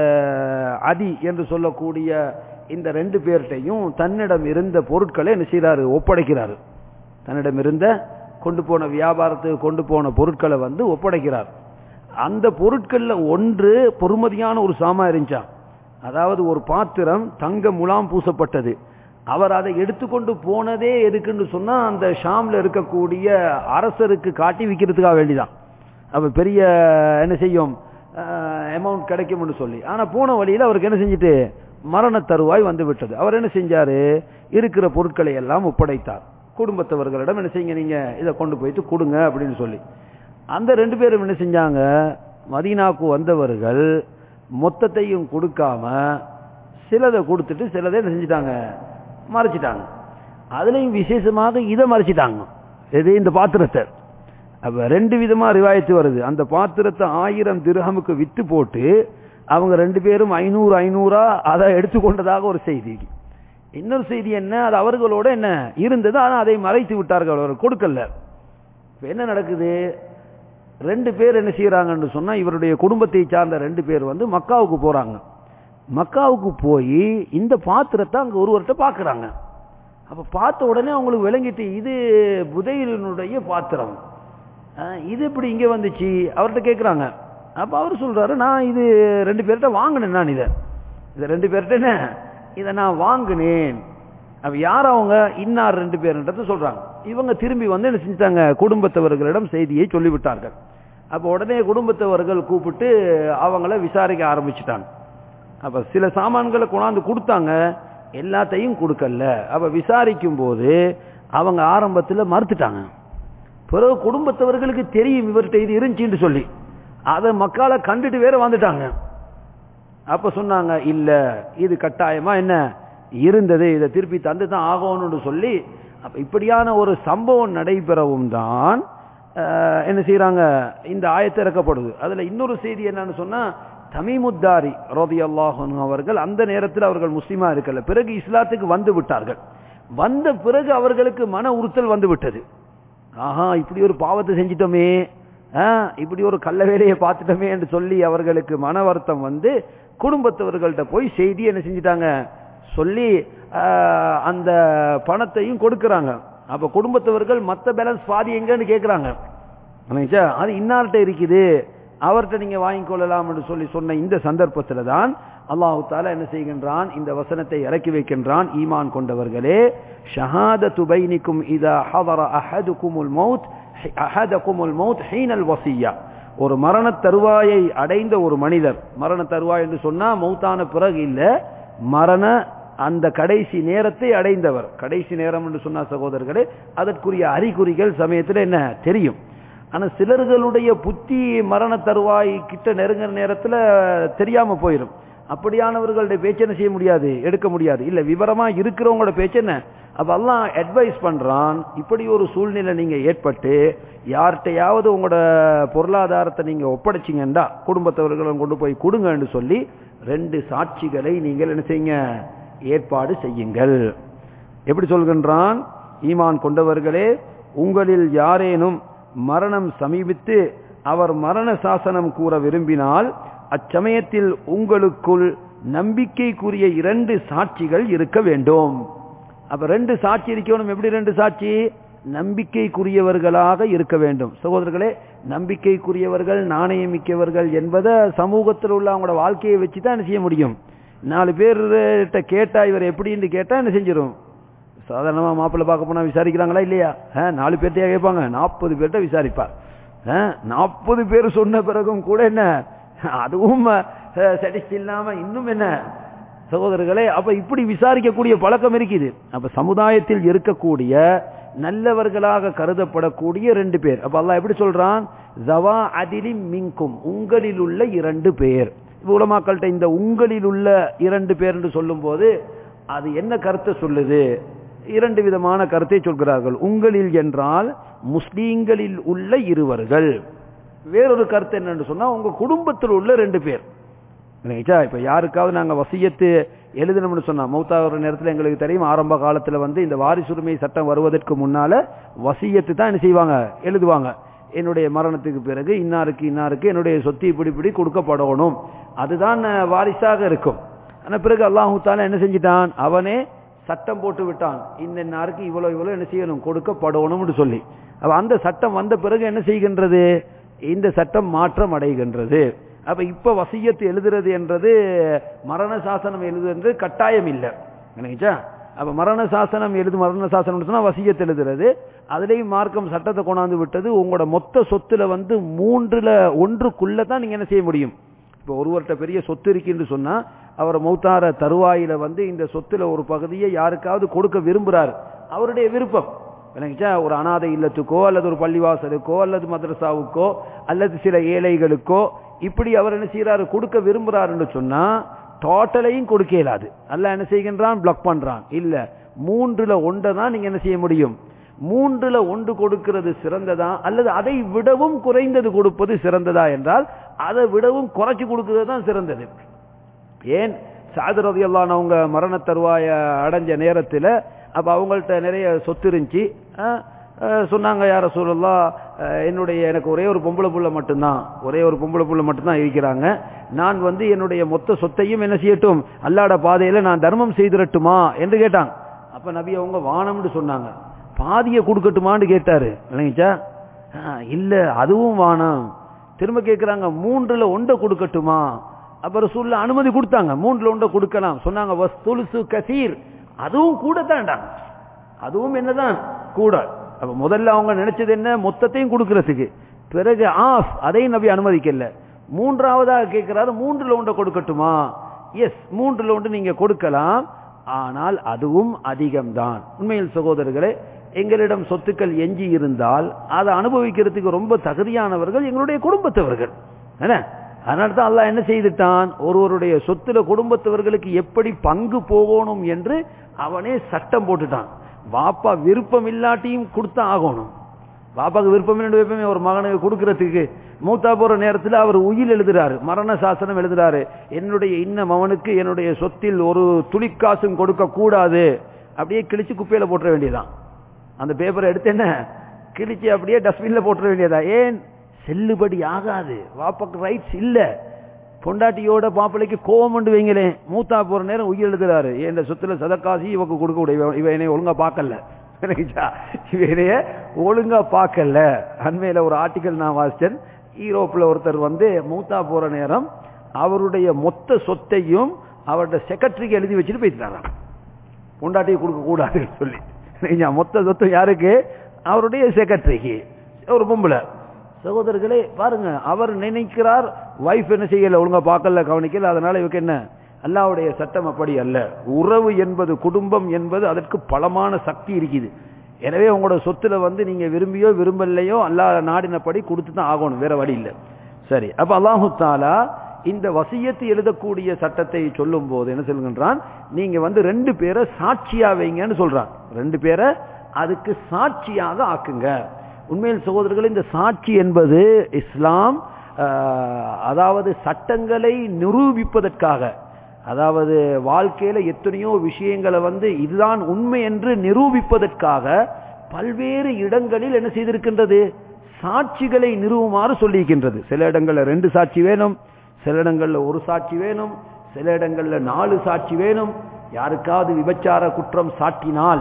அதி என்று சொல்லக்கூடிய இந்த ரெண்டு பேர்கிட்டையும் தன்னிடம் இருந்த பொருட்களை என்ன செய்கிறாரு ஒப்படைக்கிறாரு தன்னிடம் இருந்த கொண்டு போன வியாபாரத்துக்கு கொண்டு போன பொருட்களை வந்து ஒப்படைக்கிறார் அந்த பொருட்கள்ல ஒன்று பொறுமதியான ஒரு சாமா இருந்துச்சான் அதாவது ஒரு பாத்திரம் தங்க முலாம் பூசப்பட்டது அவர் அதை எடுத்துக்கொண்டு போனதே எதுக்குன்னு சொன்னா அந்த ஷாம்ல இருக்கக்கூடிய அரசருக்கு காட்டி விற்கிறதுக்காக வேண்டிதான் அப்ப பெரிய என்ன செய்யும் அமௌண்ட் கிடைக்கும்னு சொல்லி ஆனா போன வழியில அவருக்கு என்ன செஞ்சுட்டு மரண தருவாய் வந்து விட்டது அவர் என்ன செஞ்சாரு இருக்கிற பொருட்களை எல்லாம் ஒப்படைத்தார் குடும்பத்தவர்களிடம் என்ன செய்யுங்க நீங்க இதை கொண்டு போயிட்டு கொடுங்க அப்படின்னு சொல்லி அந்த ரெண்டு பேரும் என்ன செஞ்சாங்க மதீனாக்கு வந்தவர்கள் மொத்தத்தையும் கொடுக்காம சிலதை கொடுத்துட்டு சிலதை என்ன செஞ்சிட்டாங்க மறைச்சிட்டாங்க அதுலயும் விசேஷமாக இதை மறைச்சிட்டாங்க எது இந்த பாத்திரத்தை அப்ப ரெண்டு விதமா ரிவாயத்து வருது அந்த பாத்திரத்தை ஆயிரம் திருஹமுக்கு வித்து போட்டு அவங்க ரெண்டு பேரும் ஐநூறு ஐநூறா அதை எடுத்துக்கொண்டதாக ஒரு செய்தி இன்னொரு செய்தி என்ன அது அவர்களோட என்ன இருந்தது ஆனா அதை மறைத்து விட்டார்கள் அவர் கொடுக்கல இப்ப என்ன நடக்குது ரெண்டு பேர் என்ன செய்யறாங்கன்னு சொன்னா இவருடைய குடும்பத்தை சார்ந்த ரெண்டு பேர் வந்து மக்காவுக்கு போறாங்க மக்காவுக்கு போய் இந்த பாத்திரத்தை அங்க ஒருவர்கிட்ட பாக்குறாங்க அப்ப பார்த்த உடனே அவங்களுக்கு விளங்கிட்டு இது புதையலினுடைய பாத்திரம் இது எப்படி இங்க வந்துச்சு அவர்கிட்ட கேட்கிறாங்க அப்ப அவர் சொல்றாரு நான் இது ரெண்டு பேர்கிட்ட வாங்கினேன் நான் இதை இதை ரெண்டு பேர்கிட்ட என்ன இதை நான் வாங்கினேன் அப்ப யார் அவங்க இன்னார் ரெண்டு பேருன்றது சொல்றாங்க இவங்க திரும்பி வந்து என்ன செஞ்சாங்க குடும்பத்தவர்களிடம் செய்தியை சொல்லிவிட்டார்கள் அப்ப உடனே குடும்பத்தவர்கள் கூப்பிட்டு அவங்கள விசாரிக்க ஆரம்பிச்சுட்டாங்க அப்ப சில சாமான்களை கொண்டாந்து கொடுத்தாங்க எல்லாத்தையும் கொடுக்கல அப்ப விசாரிக்கும் போது அவங்க ஆரம்பத்தில் மறுத்துட்டாங்க பிறகு குடும்பத்தவர்களுக்கு தெரியும் இவர்கிட்ட இது இருந்துச்சுன்னு சொல்லி அதை மக்களை கண்டுட்டு வேற வந்துட்டாங்க அப்ப சொன்னாங்க இல்ல இது கட்டாயமா என்ன இருந்தது இதை திருப்பி தந்து தான் ஆகணும்னு சொல்லி அப்ப இப்படியான ஒரு சம்பவம் நடைபெறவும் தான் என்ன செய்யறாங்க இந்த ஆயத்தை இறக்கப்படுது அதுல இன்னொரு செய்தி என்னன்னு சொன்னா தமிமுத்தாரி ரோதி அல்லாஹன் அவர்கள் அந்த நேரத்தில் அவர்கள் முஸ்லீமா இருக்கல பிறகு இஸ்லாத்துக்கு வந்து விட்டார்கள் வந்த பிறகு அவர்களுக்கு மன உறுத்தல் வந்து விட்டது ஆஹா இப்படி ஒரு பாவத்தை செஞ்சிட்டோமே இப்படி ஒரு கள்ள வேலையை பார்த்துட்டோமே என்று சொல்லி அவர்களுக்கு மன வருத்தம் வந்து குடும்பத்தவர்கள்ட்ட போய் செய்தி என்ன செஞ்சிட்டாங்க சொல்லி அந்த பணத்தையும் கொடுக்கறாங்க அப்ப குடும்பத்தவர்கள் மத்த பேலன்ஸ் பாதி எங்கன்னு கேட்கிறாங்க அது இன்னார்கிட்ட இருக்குது அவர்கிட்ட நீங்க வாங்கிக்கொள்ளலாம் என்று சொல்லி சொன்ன இந்த சந்தர்ப்பத்தில் தான் அல்லாஹு தாலா என்ன செய்கின்றான் இந்த வசனத்தை இறக்கி வைக்கின்றான் ஈமான் கொண்டவர்களே ஷஹாத துபைனிக்கும் இதா ஹவர அஹதுகுமுல் மௌத் அஹதகுமுல் மௌத் ஹீனல் வசியா ஒரு மரண தருவாயை அடைந்த ஒரு மனிதர் மரண தருவாய் என்று சொன்னா மௌத்தான பிறகு இல்ல மரண அந்த கடைசி நேரத்தை அடைந்தவர் கடைசி நேரம் என்று சொன்ன சகோதரர்களே அதற்குரிய அறிகுறிகள் சமயத்தில் என்ன தெரியும் ஆனா சிலர்களுடைய புத்தி மரண தருவாய் கிட்ட நெருங்குற நேரத்துல தெரியாம போயிடும் அப்படியானவர்களுடைய பேச்சு என்ன செய்ய முடியாது எடுக்க முடியாது இல்ல விவரமா இருக்கிறவங்களோட பேச்சு என்ன அப்ப எல்லாம் அட்வைஸ் பண்றான் இப்படி ஒரு சூழ்நிலை நீங்க ஏற்பட்டு யார்கிட்டையாவது உங்களோட பொருளாதாரத்தை நீங்க ஒப்படைச்சிங்கன்னா குடும்பத்தவர்களும் கொண்டு போய் கொடுங்கன்னு சொல்லி ரெண்டு சாட்சிகளை நீங்கள் என்ன செய்யுங்க ஏற்பாடு செய்யுங்கள் எப்படி சொல்கின்றான் ஈமான் கொண்டவர்களே உங்களில் யாரேனும் மரணம் சமீபித்து அவர் மரண சாசனம் கூற விரும்பினால் அச்சமயத்தில் உங்களுக்குள் நம்பிக்கைக்குரிய இரண்டு சாட்சிகள் இருக்க வேண்டும் அப்ப ரெண்டு சாட்சி இருக்கணும் எப்படி ரெண்டு சாட்சி நம்பிக்கைக்குரியவர்களாக இருக்க வேண்டும் சகோதரர்களே நம்பிக்கைக்குரியவர்கள் நாணயமிக்கவர்கள் என்பதை சமூகத்தில் உள்ள அவங்களோட வாழ்க்கையை வச்சு தான் என்ன செய்ய முடியும் நாலு பேர்கிட்ட கேட்டா இவர் எப்படின்னு கேட்டா என்ன செஞ்சிடும் சாதாரணமா மாப்பிள்ளை பார்க்க போனா விசாரிக்கிறாங்களா இல்லையா நாலு பேர்த்தையா கேட்பாங்க நாற்பது பேர்ட்ட விசாரிப்பார் நாற்பது பேர் சொன்ன பிறகும் கூட என்ன அதுவும் சாட்டிஸ்ட் இல்லாம இன்னும் என்ன சகோதரர்களே அப்ப இப்படி விசாரிக்கக்கூடிய பழக்கம் இருக்குது அப்ப சமுதாயத்தில் இருக்கக்கூடிய நல்லவர்களாக கருதப்படக்கூடிய ரெண்டு பேர் அப்ப அல்லாஹ் எப்படி சொல்றான் ஜவா அதிலி மிங்கும் உங்களில் உள்ள இரண்டு பேர் உலமாக்கள்கிட்ட இந்த உங்களில் உள்ள இரண்டு பேர் என்று சொல்லும்போது அது என்ன கருத்தை சொல்லுது இரண்டு விதமான கருத்தை சொல்கிறார்கள் உங்களில் என்றால் முஸ்லீம்களில் உள்ள இருவர்கள் வேறொரு கருத்து என்னன்னு சொன்னா உங்க குடும்பத்தில் உள்ள ரெண்டு பேர் இல்லைங்களா இப்ப யாருக்காவது நாங்க வசியத்து எழுதணும்னு சொன்னா மௌத்தாகிற நேரத்தில் எங்களுக்கு தெரியும் ஆரம்ப காலத்துல வந்து இந்த வாரிசுரிமை சட்டம் வருவதற்கு முன்னால வசியத்து தான் என்ன செய்வாங்க எழுதுவாங்க என்னுடைய மரணத்துக்கு பிறகு இன்னாருக்கு இன்னாருக்கு என்னுடைய சொத்து இப்படி இப்படி கொடுக்கப்படணும் அதுதான் வாரிசாக இருக்கும் ஆனா பிறகு அல்லாஹூ தாலா என்ன செஞ்சிட்டான் அவனே சட்டம் போட்டு விட்டான் இன்னாருக்கு இவ்வளவு இவ்வளவு என்ன செய்யணும் கொடுக்கப்படணும்னு சொல்லி அப்ப அந்த சட்டம் வந்த பிறகு என்ன செய்கின்றது இந்த சட்டம் மாற்றம் அடைகின்றது அப்ப இப்ப வசியத்து எழுதுறது என்றது மரண சாசனம் எழுதுறது கட்டாயம் இல்லை நினைச்சா அப்ப மரண சாசனம் எழுது மரண சாசனம் சொன்னா வசியத்து எழுதுறது அதுலயும் மார்க்கம் சட்டத்தை கொண்டாந்து விட்டது உங்களோட மொத்த சொத்துல வந்து மூன்றுல ஒன்றுக்குள்ள தான் நீங்க என்ன செய்ய முடியும் இப்ப ஒருவர்கிட்ட பெரிய சொத்து இருக்குன்னு சொன்னா அவர் மௌத்தார தருவாயில வந்து இந்த சொத்துல ஒரு பகுதியை யாருக்காவது கொடுக்க விரும்புறாரு அவருடைய விருப்பம் விளங்கிச்சா ஒரு அனாதை இல்லத்துக்கோ அல்லது ஒரு பள்ளிவாசலுக்கோ அல்லது மதரசாவுக்கோ அல்லது சில ஏழைகளுக்கோ இப்படி அவர் என்ன செய்யறாரு கொடுக்க விரும்புறாருன்னு சொன்னா டோட்டலையும் கொடுக்க இயலாது அல்ல என்ன செய்கின்றான் பிளாக் பண்றான் இல்ல மூன்றுல ஒன்றை தான் நீங்க என்ன செய்ய முடியும் மூன்றுல ஒன்று கொடுக்கிறது சிறந்ததா அல்லது அதை விடவும் குறைந்தது கொடுப்பது சிறந்ததா என்றால் அதை விடவும் குறைச்சு கொடுக்கிறது தான் சிறந்தது ஏன் சாதரதி எல்லாம் அவங்க மரண தருவாய அடைஞ்ச நேரத்தில் அப்ப அவங்கள்ட்ட நிறைய சொத்து இருந்துச்சு சொன்னாங்க யார சொல்லலாம் என்னுடைய எனக்கு ஒரே ஒரு பொம்பளை புள்ள மட்டும்தான் ஒரே ஒரு பொம்பளை புள்ள மட்டும்தான் இருக்கிறாங்க நான் வந்து என்னுடைய மொத்த சொத்தையும் என்ன செய்யட்டும் அல்லாட பாதையில நான் தர்மம் செய்திரட்டுமா என்று கேட்டாங்க அப்ப நபி அவங்க வானம்னு சொன்னாங்க பாதியை கொடுக்கட்டுமான்னு கேட்டாரு இல்லைங்கச்சா இல்ல அதுவும் வானம் திரும்ப கேட்கிறாங்க மூன்றுல ஒன்றை கொடுக்கட்டுமா அப்புறம் சொல்ல அனுமதி கொடுத்தாங்க மூன்றுல ஒன்றை கொடுக்கலாம் சொன்னாங்க வஸ்துலுசு கசீர் அதுவும் கூட தான்டாங்க அதுவும் என்னதான் கூட அப்ப முதல்ல அவங்க நினைச்சது என்ன மொத்தத்தையும் கொடுக்கறதுக்கு பிறகு ஆஃப் அதையும் நபி அனுமதிக்கல மூன்றாவதாக கேட்கிறாரு மூன்றுல ஒன்றை கொடுக்கட்டுமா எஸ் மூன்றுல ஒன்று நீங்க கொடுக்கலாம் ஆனால் அதுவும் அதிகம்தான் உண்மையில் சகோதரர்களே எங்களிடம் சொத்துக்கள் எஞ்சி இருந்தால் அதை அனுபவிக்கிறதுக்கு ரொம்ப தகுதியானவர்கள் எங்களுடைய குடும்பத்தவர்கள் என்ன அதனால தான் அல்லாஹ் என்ன செய்துட்டான் ஒருவருடைய சொத்துல குடும்பத்தவர்களுக்கு எப்படி பங்கு போகணும் என்று அவனே சட்டம் போட்டுட்டான் வாப்பா விருப்பம் இல்லாட்டியும் கொடுத்தா ஆகணும் பாப்பாக்கு விருப்பம் வைப்பமே ஒரு மகனுக்கு கொடுக்கறதுக்கு மூத்தா போற நேரத்தில் அவர் உயில் எழுதுறாரு மரண சாசனம் எழுதுறாரு என்னுடைய இன்ன மகனுக்கு என்னுடைய சொத்தில் ஒரு துளிக்காசும் கொடுக்க கூடாது அப்படியே கிழிச்சு குப்பையில போட்டுற வேண்டியதான் அந்த பேப்பரை எடுத்து என்ன கிழிச்சு அப்படியே டஸ்ட்பின்ல போட்டுற வேண்டியதா ஏன் செல்லுபடி ஆகாது வாப்பாக்கு ரைட்ஸ் இல்ல பொண்டாட்டியோட மாப்பிள்ளைக்கு கோவம் கொண்டு வைங்களேன் மூத்தா போற நேரம் உயிர் எழுதுறாரு இந்த சொத்துல சதக்காசி இவக்கு கொடுக்க கூடிய இவ என்னை ஒழுங்கா பார்க்கல இவனைய ஒழுங்கா பார்க்கல அண்மையில ஒரு ஆர்டிக்கல் நான் வாசிச்சேன் ஈரோப்ல ஒருத்தர் வந்து மூத்தா போற நேரம் அவருடைய மொத்த சொத்தையும் அவருடைய செக்ரட்டரிக்கு எழுதி வச்சுட்டு போயிட்டாராம் பொண்டாட்டியை கொடுக்க கூடாதுன்னு சொல்லி மொத்த சொத்து யாருக்கு அவருடைய செக்ரட்டரிக்கு ஒரு பொம்பளை சகோதரர்களே பாருங்க அவர் நினைக்கிறார் வைஃப் என்ன செய்யல ஒழுங்கா பார்க்கல கவனிக்கல அதனால இவருக்கு என்ன அல்லாவுடைய சட்டம் அப்படி அல்ல உறவு என்பது குடும்பம் என்பது அதற்கு பலமான சக்தி இருக்குது எனவே உங்களோட சொத்துல வந்து நீங்க விரும்பியோ விரும்பலையோ அல்லா நாடினபடி கொடுத்து தான் ஆகணும் வேற வழி இல்லை சரி அப்ப அல்லாஹு தாலா இந்த வசியத்து எழுதக்கூடிய சட்டத்தை சொல்லும் போது என்ன சொல்கின்றான் நீங்க வந்து ரெண்டு பேரை சாட்சியா வைங்கன்னு சொல்றான் ரெண்டு பேரை அதுக்கு சாட்சியாக ஆக்குங்க உண்மையில் சகோதரர்கள் இந்த சாட்சி என்பது இஸ்லாம் அதாவது சட்டங்களை நிரூபிப்பதற்காக அதாவது வாழ்க்கையில எத்தனையோ விஷயங்களை வந்து இதுதான் உண்மை என்று நிரூபிப்பதற்காக பல்வேறு இடங்களில் என்ன செய்திருக்கின்றது சாட்சிகளை நிறுவுமாறு சொல்லியிருக்கின்றது சில இடங்கள்ல ரெண்டு சாட்சி வேணும் சில இடங்கள்ல ஒரு சாட்சி வேணும் சில இடங்கள்ல நாலு சாட்சி வேணும் யாருக்காவது விபச்சார குற்றம் சாட்டினால்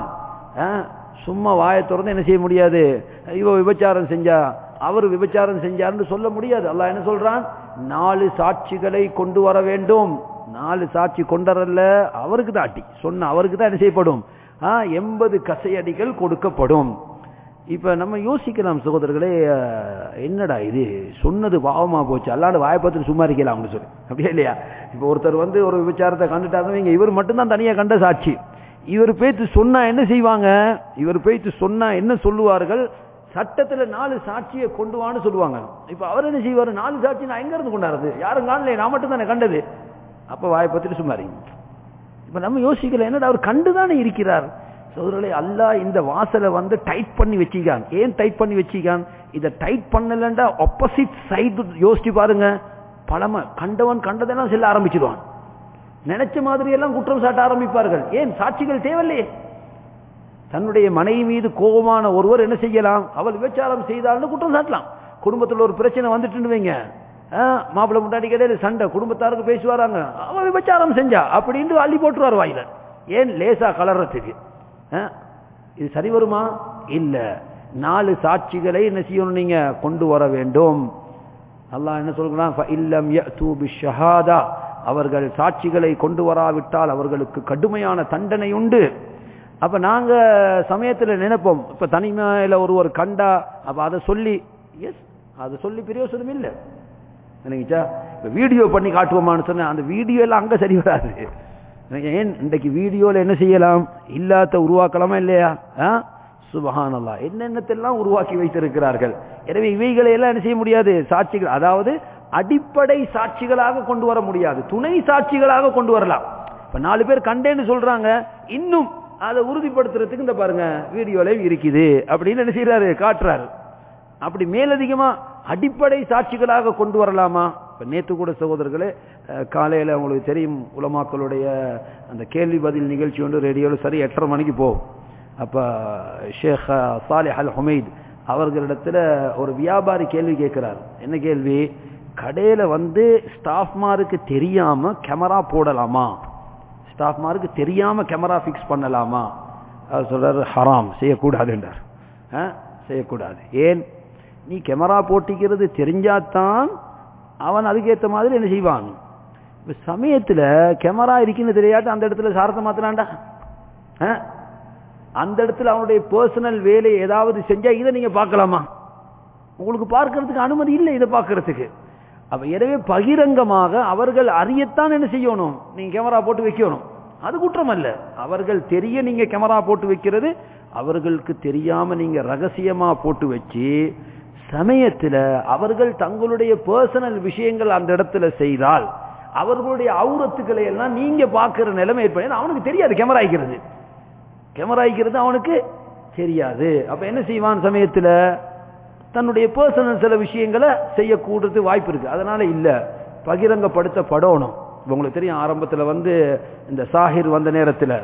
சும்மா வாயை திறந்து என்ன செய்ய முடியாது இவ விபச்சாரம் செஞ்சா அவர் விபச்சாரம் செஞ்சார்னு சொல்ல முடியாது அல்லாஹ் என்ன சொல்றான் நாலு சாட்சிகளை கொண்டு வர வேண்டும் நாலு சாட்சி கொண்டரல்ல அவருக்கு தான் அடி சொன்ன அவருக்கு தான் என்ன செய்யப்படும் எண்பது கசையடிகள் கொடுக்கப்படும் இப்ப நம்ம யோசிக்கலாம் சகோதரர்களே என்னடா இது சொன்னது பாவமா போச்சு அல்லாடு வாயை பார்த்துட்டு சும்மா இருக்கலாம்னு சொல்லி அப்படியே இல்லையா இப்ப ஒருத்தர் வந்து ஒரு விபச்சாரத்தை கண்டுட்டாருன்னு இவர் மட்டும்தான் தனியா கண்ட சாட்சி இவர் பேச்சு சொன்னா என்ன செய்வாங்க இவர் பேச்சு சொன்னா என்ன சொல்லுவார்கள் சட்டத்துல நாலு சாட்சியை கொண்டு வான்னு சொல்லுவாங்க இப்ப அவர் என்ன செய்வாரு நாலு சாட்சி நான் எங்க இருந்து கொண்டாடுறது யாரும் காணல நான் மட்டும் தானே கண்டது அப்ப வாயை பத்திட்டு சும்மா இருங்க. இப்ப நம்ம யோசிக்கல என்னடா அவர் கண்டுதானே இருக்கிறார் சோதரர்களே அல்லாஹ் இந்த வாசலை வந்து டைட் பண்ணி வச்சிக்கான் ஏன் டைட் பண்ணி வச்சிக்கான் இதை டைட் பண்ணலண்டா ஆப்போசிட் சைடு யோசிச்சு பாருங்க பழமை கண்டவன் கண்டதெல்லாம் செல்ல ஆரம்பிச்சிடுவான் நினைச்ச மாதிரி எல்லாம் குற்றம் சாட்ட ஆரம்பிப்பார்கள் ஏன் சாட்சிகள் தேவையில்லையே தன்னுடைய மனைவி மீது கோபமான ஒருவர் என்ன செய்யலாம் அவள் விபச்சாரம் செய்தால்னு குற்றம் சாட்டலாம் குடும்பத்தில் ஒரு பிரச்சனை வந்துட்டுன்னு வைங்க மாப்பிள்ளை முன்னாடி கிடையாது சண்டை குடும்பத்தாருக்கு பேசுவாராங்க அவ விபச்சாரம் செஞ்சா அப்படின்னு அள்ளி போட்டுருவார் வாயில ஏன் லேசா கலர்றதுக்கு ஆ? இது சரி வருமா இல்ல நாலு சாட்சிகளை என்ன செய்யணும் நீங்க கொண்டு வர வேண்டும் அல்லாஹ் என்ன சொல்கிறான் "ஃபஇல்லம் யஅது பிஷ்ஷஹாதா." அவர்கள் சாட்சிகளை கொண்டு வராவிட்டால் அவர்களுக்கு கடுமையான தண்டனை உண்டு அப்ப நாங்க சமயத்துல நினைப்போம் இப்ப தனிமையில ஒருவர் கண்டா அப்ப அதை சொல்லி எஸ் அதை சொல்லி பிரயோசனம் இல்லை நினைச்சா இப்ப வீடியோ பண்ணி காட்டுவோமான்னு சொன்னேன் அந்த வீடியோ எல்லாம் அங்க சரி வராது ஏன் இன்றைக்கு வீடியோல என்ன செய்யலாம் இல்லாத உருவாக்கலாமா இல்லையா சுபஹானல்லா என்னென்னத்தெல்லாம் உருவாக்கி வைத்திருக்கிறார்கள் எனவே இவைகளை எல்லாம் என்ன செய்ய முடியாது சாட்சிகள் அதாவது அடிப்படை சாட்சிகளாக கொண்டு வர முடியாது துணை சாட்சிகளாக கொண்டு வரலாம் இப்ப நாலு பேர் கண்டேன்னு சொல்றாங்க இன்னும் அதை உறுதிப்படுத்துறதுக்கு இந்த பாருங்க வீடியோல இருக்குது அப்படின்னு என்ன செய்யறாரு காட்டுறாரு அப்படி மேலதிகமா அடிப்படை சாட்சிகளாக கொண்டு வரலாமா இப்ப நேத்து கூட சகோதரர்களே அஹ், காலையில உங்களுக்கு தெரியும் உலமாக்களுடைய அந்த கேள்வி பதில் நிகழ்ச்சி ஒன்று ரேடியோல சரி எட்டரை மணிக்கு போகும் அப்ப ஷேக் சாலிஹ் அல் ஹுமைத் அவர்களிடத்துல ஒரு வியாபாரி கேள்வி கேட்கிறார் என்ன கேள்வி கடையில வந்து ஸ்டாஃப்மாருக்கு தெரியாம கேமரா போடலாமா ஸ்டாஃப்மாருக்கு தெரியாம கேமரா ஃபிக்ஸ் பண்ணலாமா அவர் சொல்றாரு ஹராம் செய்யக்கூடாதுன்றார் ஆ? செய்யக்கூடாது ஏன் நீ கேமரா போட்டிக்கிறது தெரிஞ்சாதான் அவன் அதுக்கேத்த மாதிரி என்ன செய்வான் இப்ப சமயத்துல கேமரா இருக்குன்னு தெரியாட்டு அந்த இடத்துல சாரத்தை மாத்தலாண்டா ஆ? அந்த இடத்துல அவனுடைய பர்சனல் வேலை ஏதாவது செஞ்சா இதை நீங்க பார்க்கலாமா உங்களுக்கு பார்க்கறதுக்கு அனுமதி இல்லை இதை பார்க்கறதுக்கு அப்ப எனவே பகிரங்கமாக அவர்கள் அறியத்தான் என்ன செய்யணும் நீங்க கேமரா போட்டு வைக்கணும் அது குற்றம் அல்ல அவர்கள் தெரிய நீங்க கேமரா போட்டு வைக்கிறது அவர்களுக்கு தெரியாம நீங்க ரகசியமா போட்டு வச்சு சமயத்துல அவர்கள் தங்களுடைய பர்சனல் விஷயங்கள் அந்த இடத்துல செய்தால் அவர்களுடைய அவுரத்துக்களை எல்லாம் நீங்க பார்க்கிற நிலைமை ஏற்படும் அவனுக்கு தெரியாது கேமரா ஆகிறது கேமரா ஆகிறது அவனுக்கு தெரியாது அப்ப என்ன செய்வான் சமயத்துல தன்னுடைய பர்சனல் சில விஷயங்களை செய்யக்கூடுறது வாய்ப்பு இருக்கு அதனால இல்ல பகிரங்கப்படுத்தப்படணும் இப்ப உங்களுக்கு தெரியும் ஆரம்பத்துல வந்து இந்த சாஹிர் வந்த நேரத்துல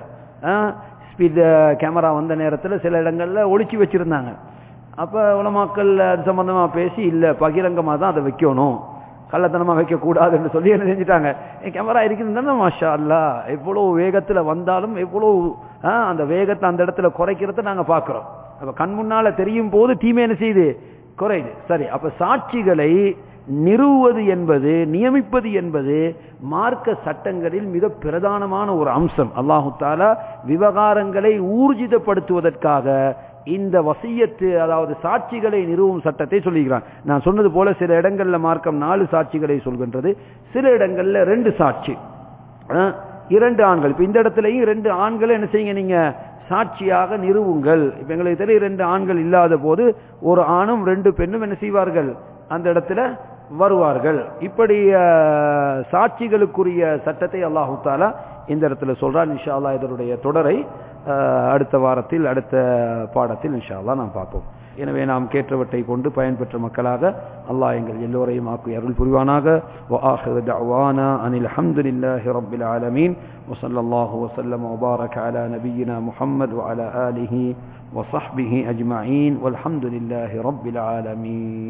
ஸ்பீட் கேமரா வந்த நேரத்துல சில இடங்கள்ல ஒளிச்சு வச்சிருந்தாங்க அப்ப உலமாக்கள் அது சம்பந்தமா பேசி இல்ல பகிரங்கமா தான் அதை வைக்கணும் கள்ளத்தனமா வைக்க கூடாதுன்னு சொல்லி என்ன செஞ்சுட்டாங்க கேமரா இருக்குதுன்னு மாஷா அல்லா எவ்வளவு வேகத்துல வந்தாலும் எவ்வளவு ஆ, அந்த வேகத்தை அந்த இடத்துல குறைக்கிறத நாங்க பாக்குறோம் அப்ப கண் முன்னால தெரியும் போது தீமை என்ன செய்யுது குறையுது சரி அப்ப சாட்சிகளை நிறுவுவது என்பது நியமிப்பது என்பது மார்க்க சட்டங்களில் மிக பிரதானமான ஒரு அம்சம் அல்லாஹு தாலா விவகாரங்களை ஊர்ஜிதப்படுத்துவதற்காக இந்த வசியத்து அதாவது சாட்சிகளை நிறுவும் சட்டத்தை சொல்லுகிறான் நான் சொன்னது போல சில இடங்கள்ல மார்க்கம் நாலு சாட்சிகளை சொல்கின்றது சில இடங்கள்ல ரெண்டு சாட்சி அஹ், இரண்டு ஆண்கள் இப்ப இந்த இடத்துலயும் ரெண்டு ஆண்களை என்ன செய்யுங்க நீங்க சாட்சியாக நிறுவுங்கள் இப்ப எங்களுக்கு தெரியும் ரெண்டு ஆண்கள் இல்லாத போது ஒரு ஆணும் ரெண்டு பெண்ணும் என்ன செய்வார்கள் அந்த இடத்துல வருவார்கள் இப்படி அஹ், சாட்சிகளுக்குரிய சட்டத்தை அல்லாஹு தாலா இந்த இடத்துல சொல்றான் இன்ஷா அல்லாஹ் இதனுடைய தொடரை அஹ், அடுத்த வாரத்தில் அடுத்த பாடத்தில் இன்ஷா அல்லாஹ் நாம் பார்ப்போம் எனவே நாம் கேட்டவற்றை கொண்டு பயன்பெற்ற மக்களாக அல்லாஹ் எங்கள் எல்லோரையும் ஆக்கி அருள் புரிவானாக وآخر دعوانا أن الحمد لله رب العالمين وصلى الله وسلم وبارك على نبينا محمد وعلى آله وصحبه أجمعين والحمد لله رب العالمين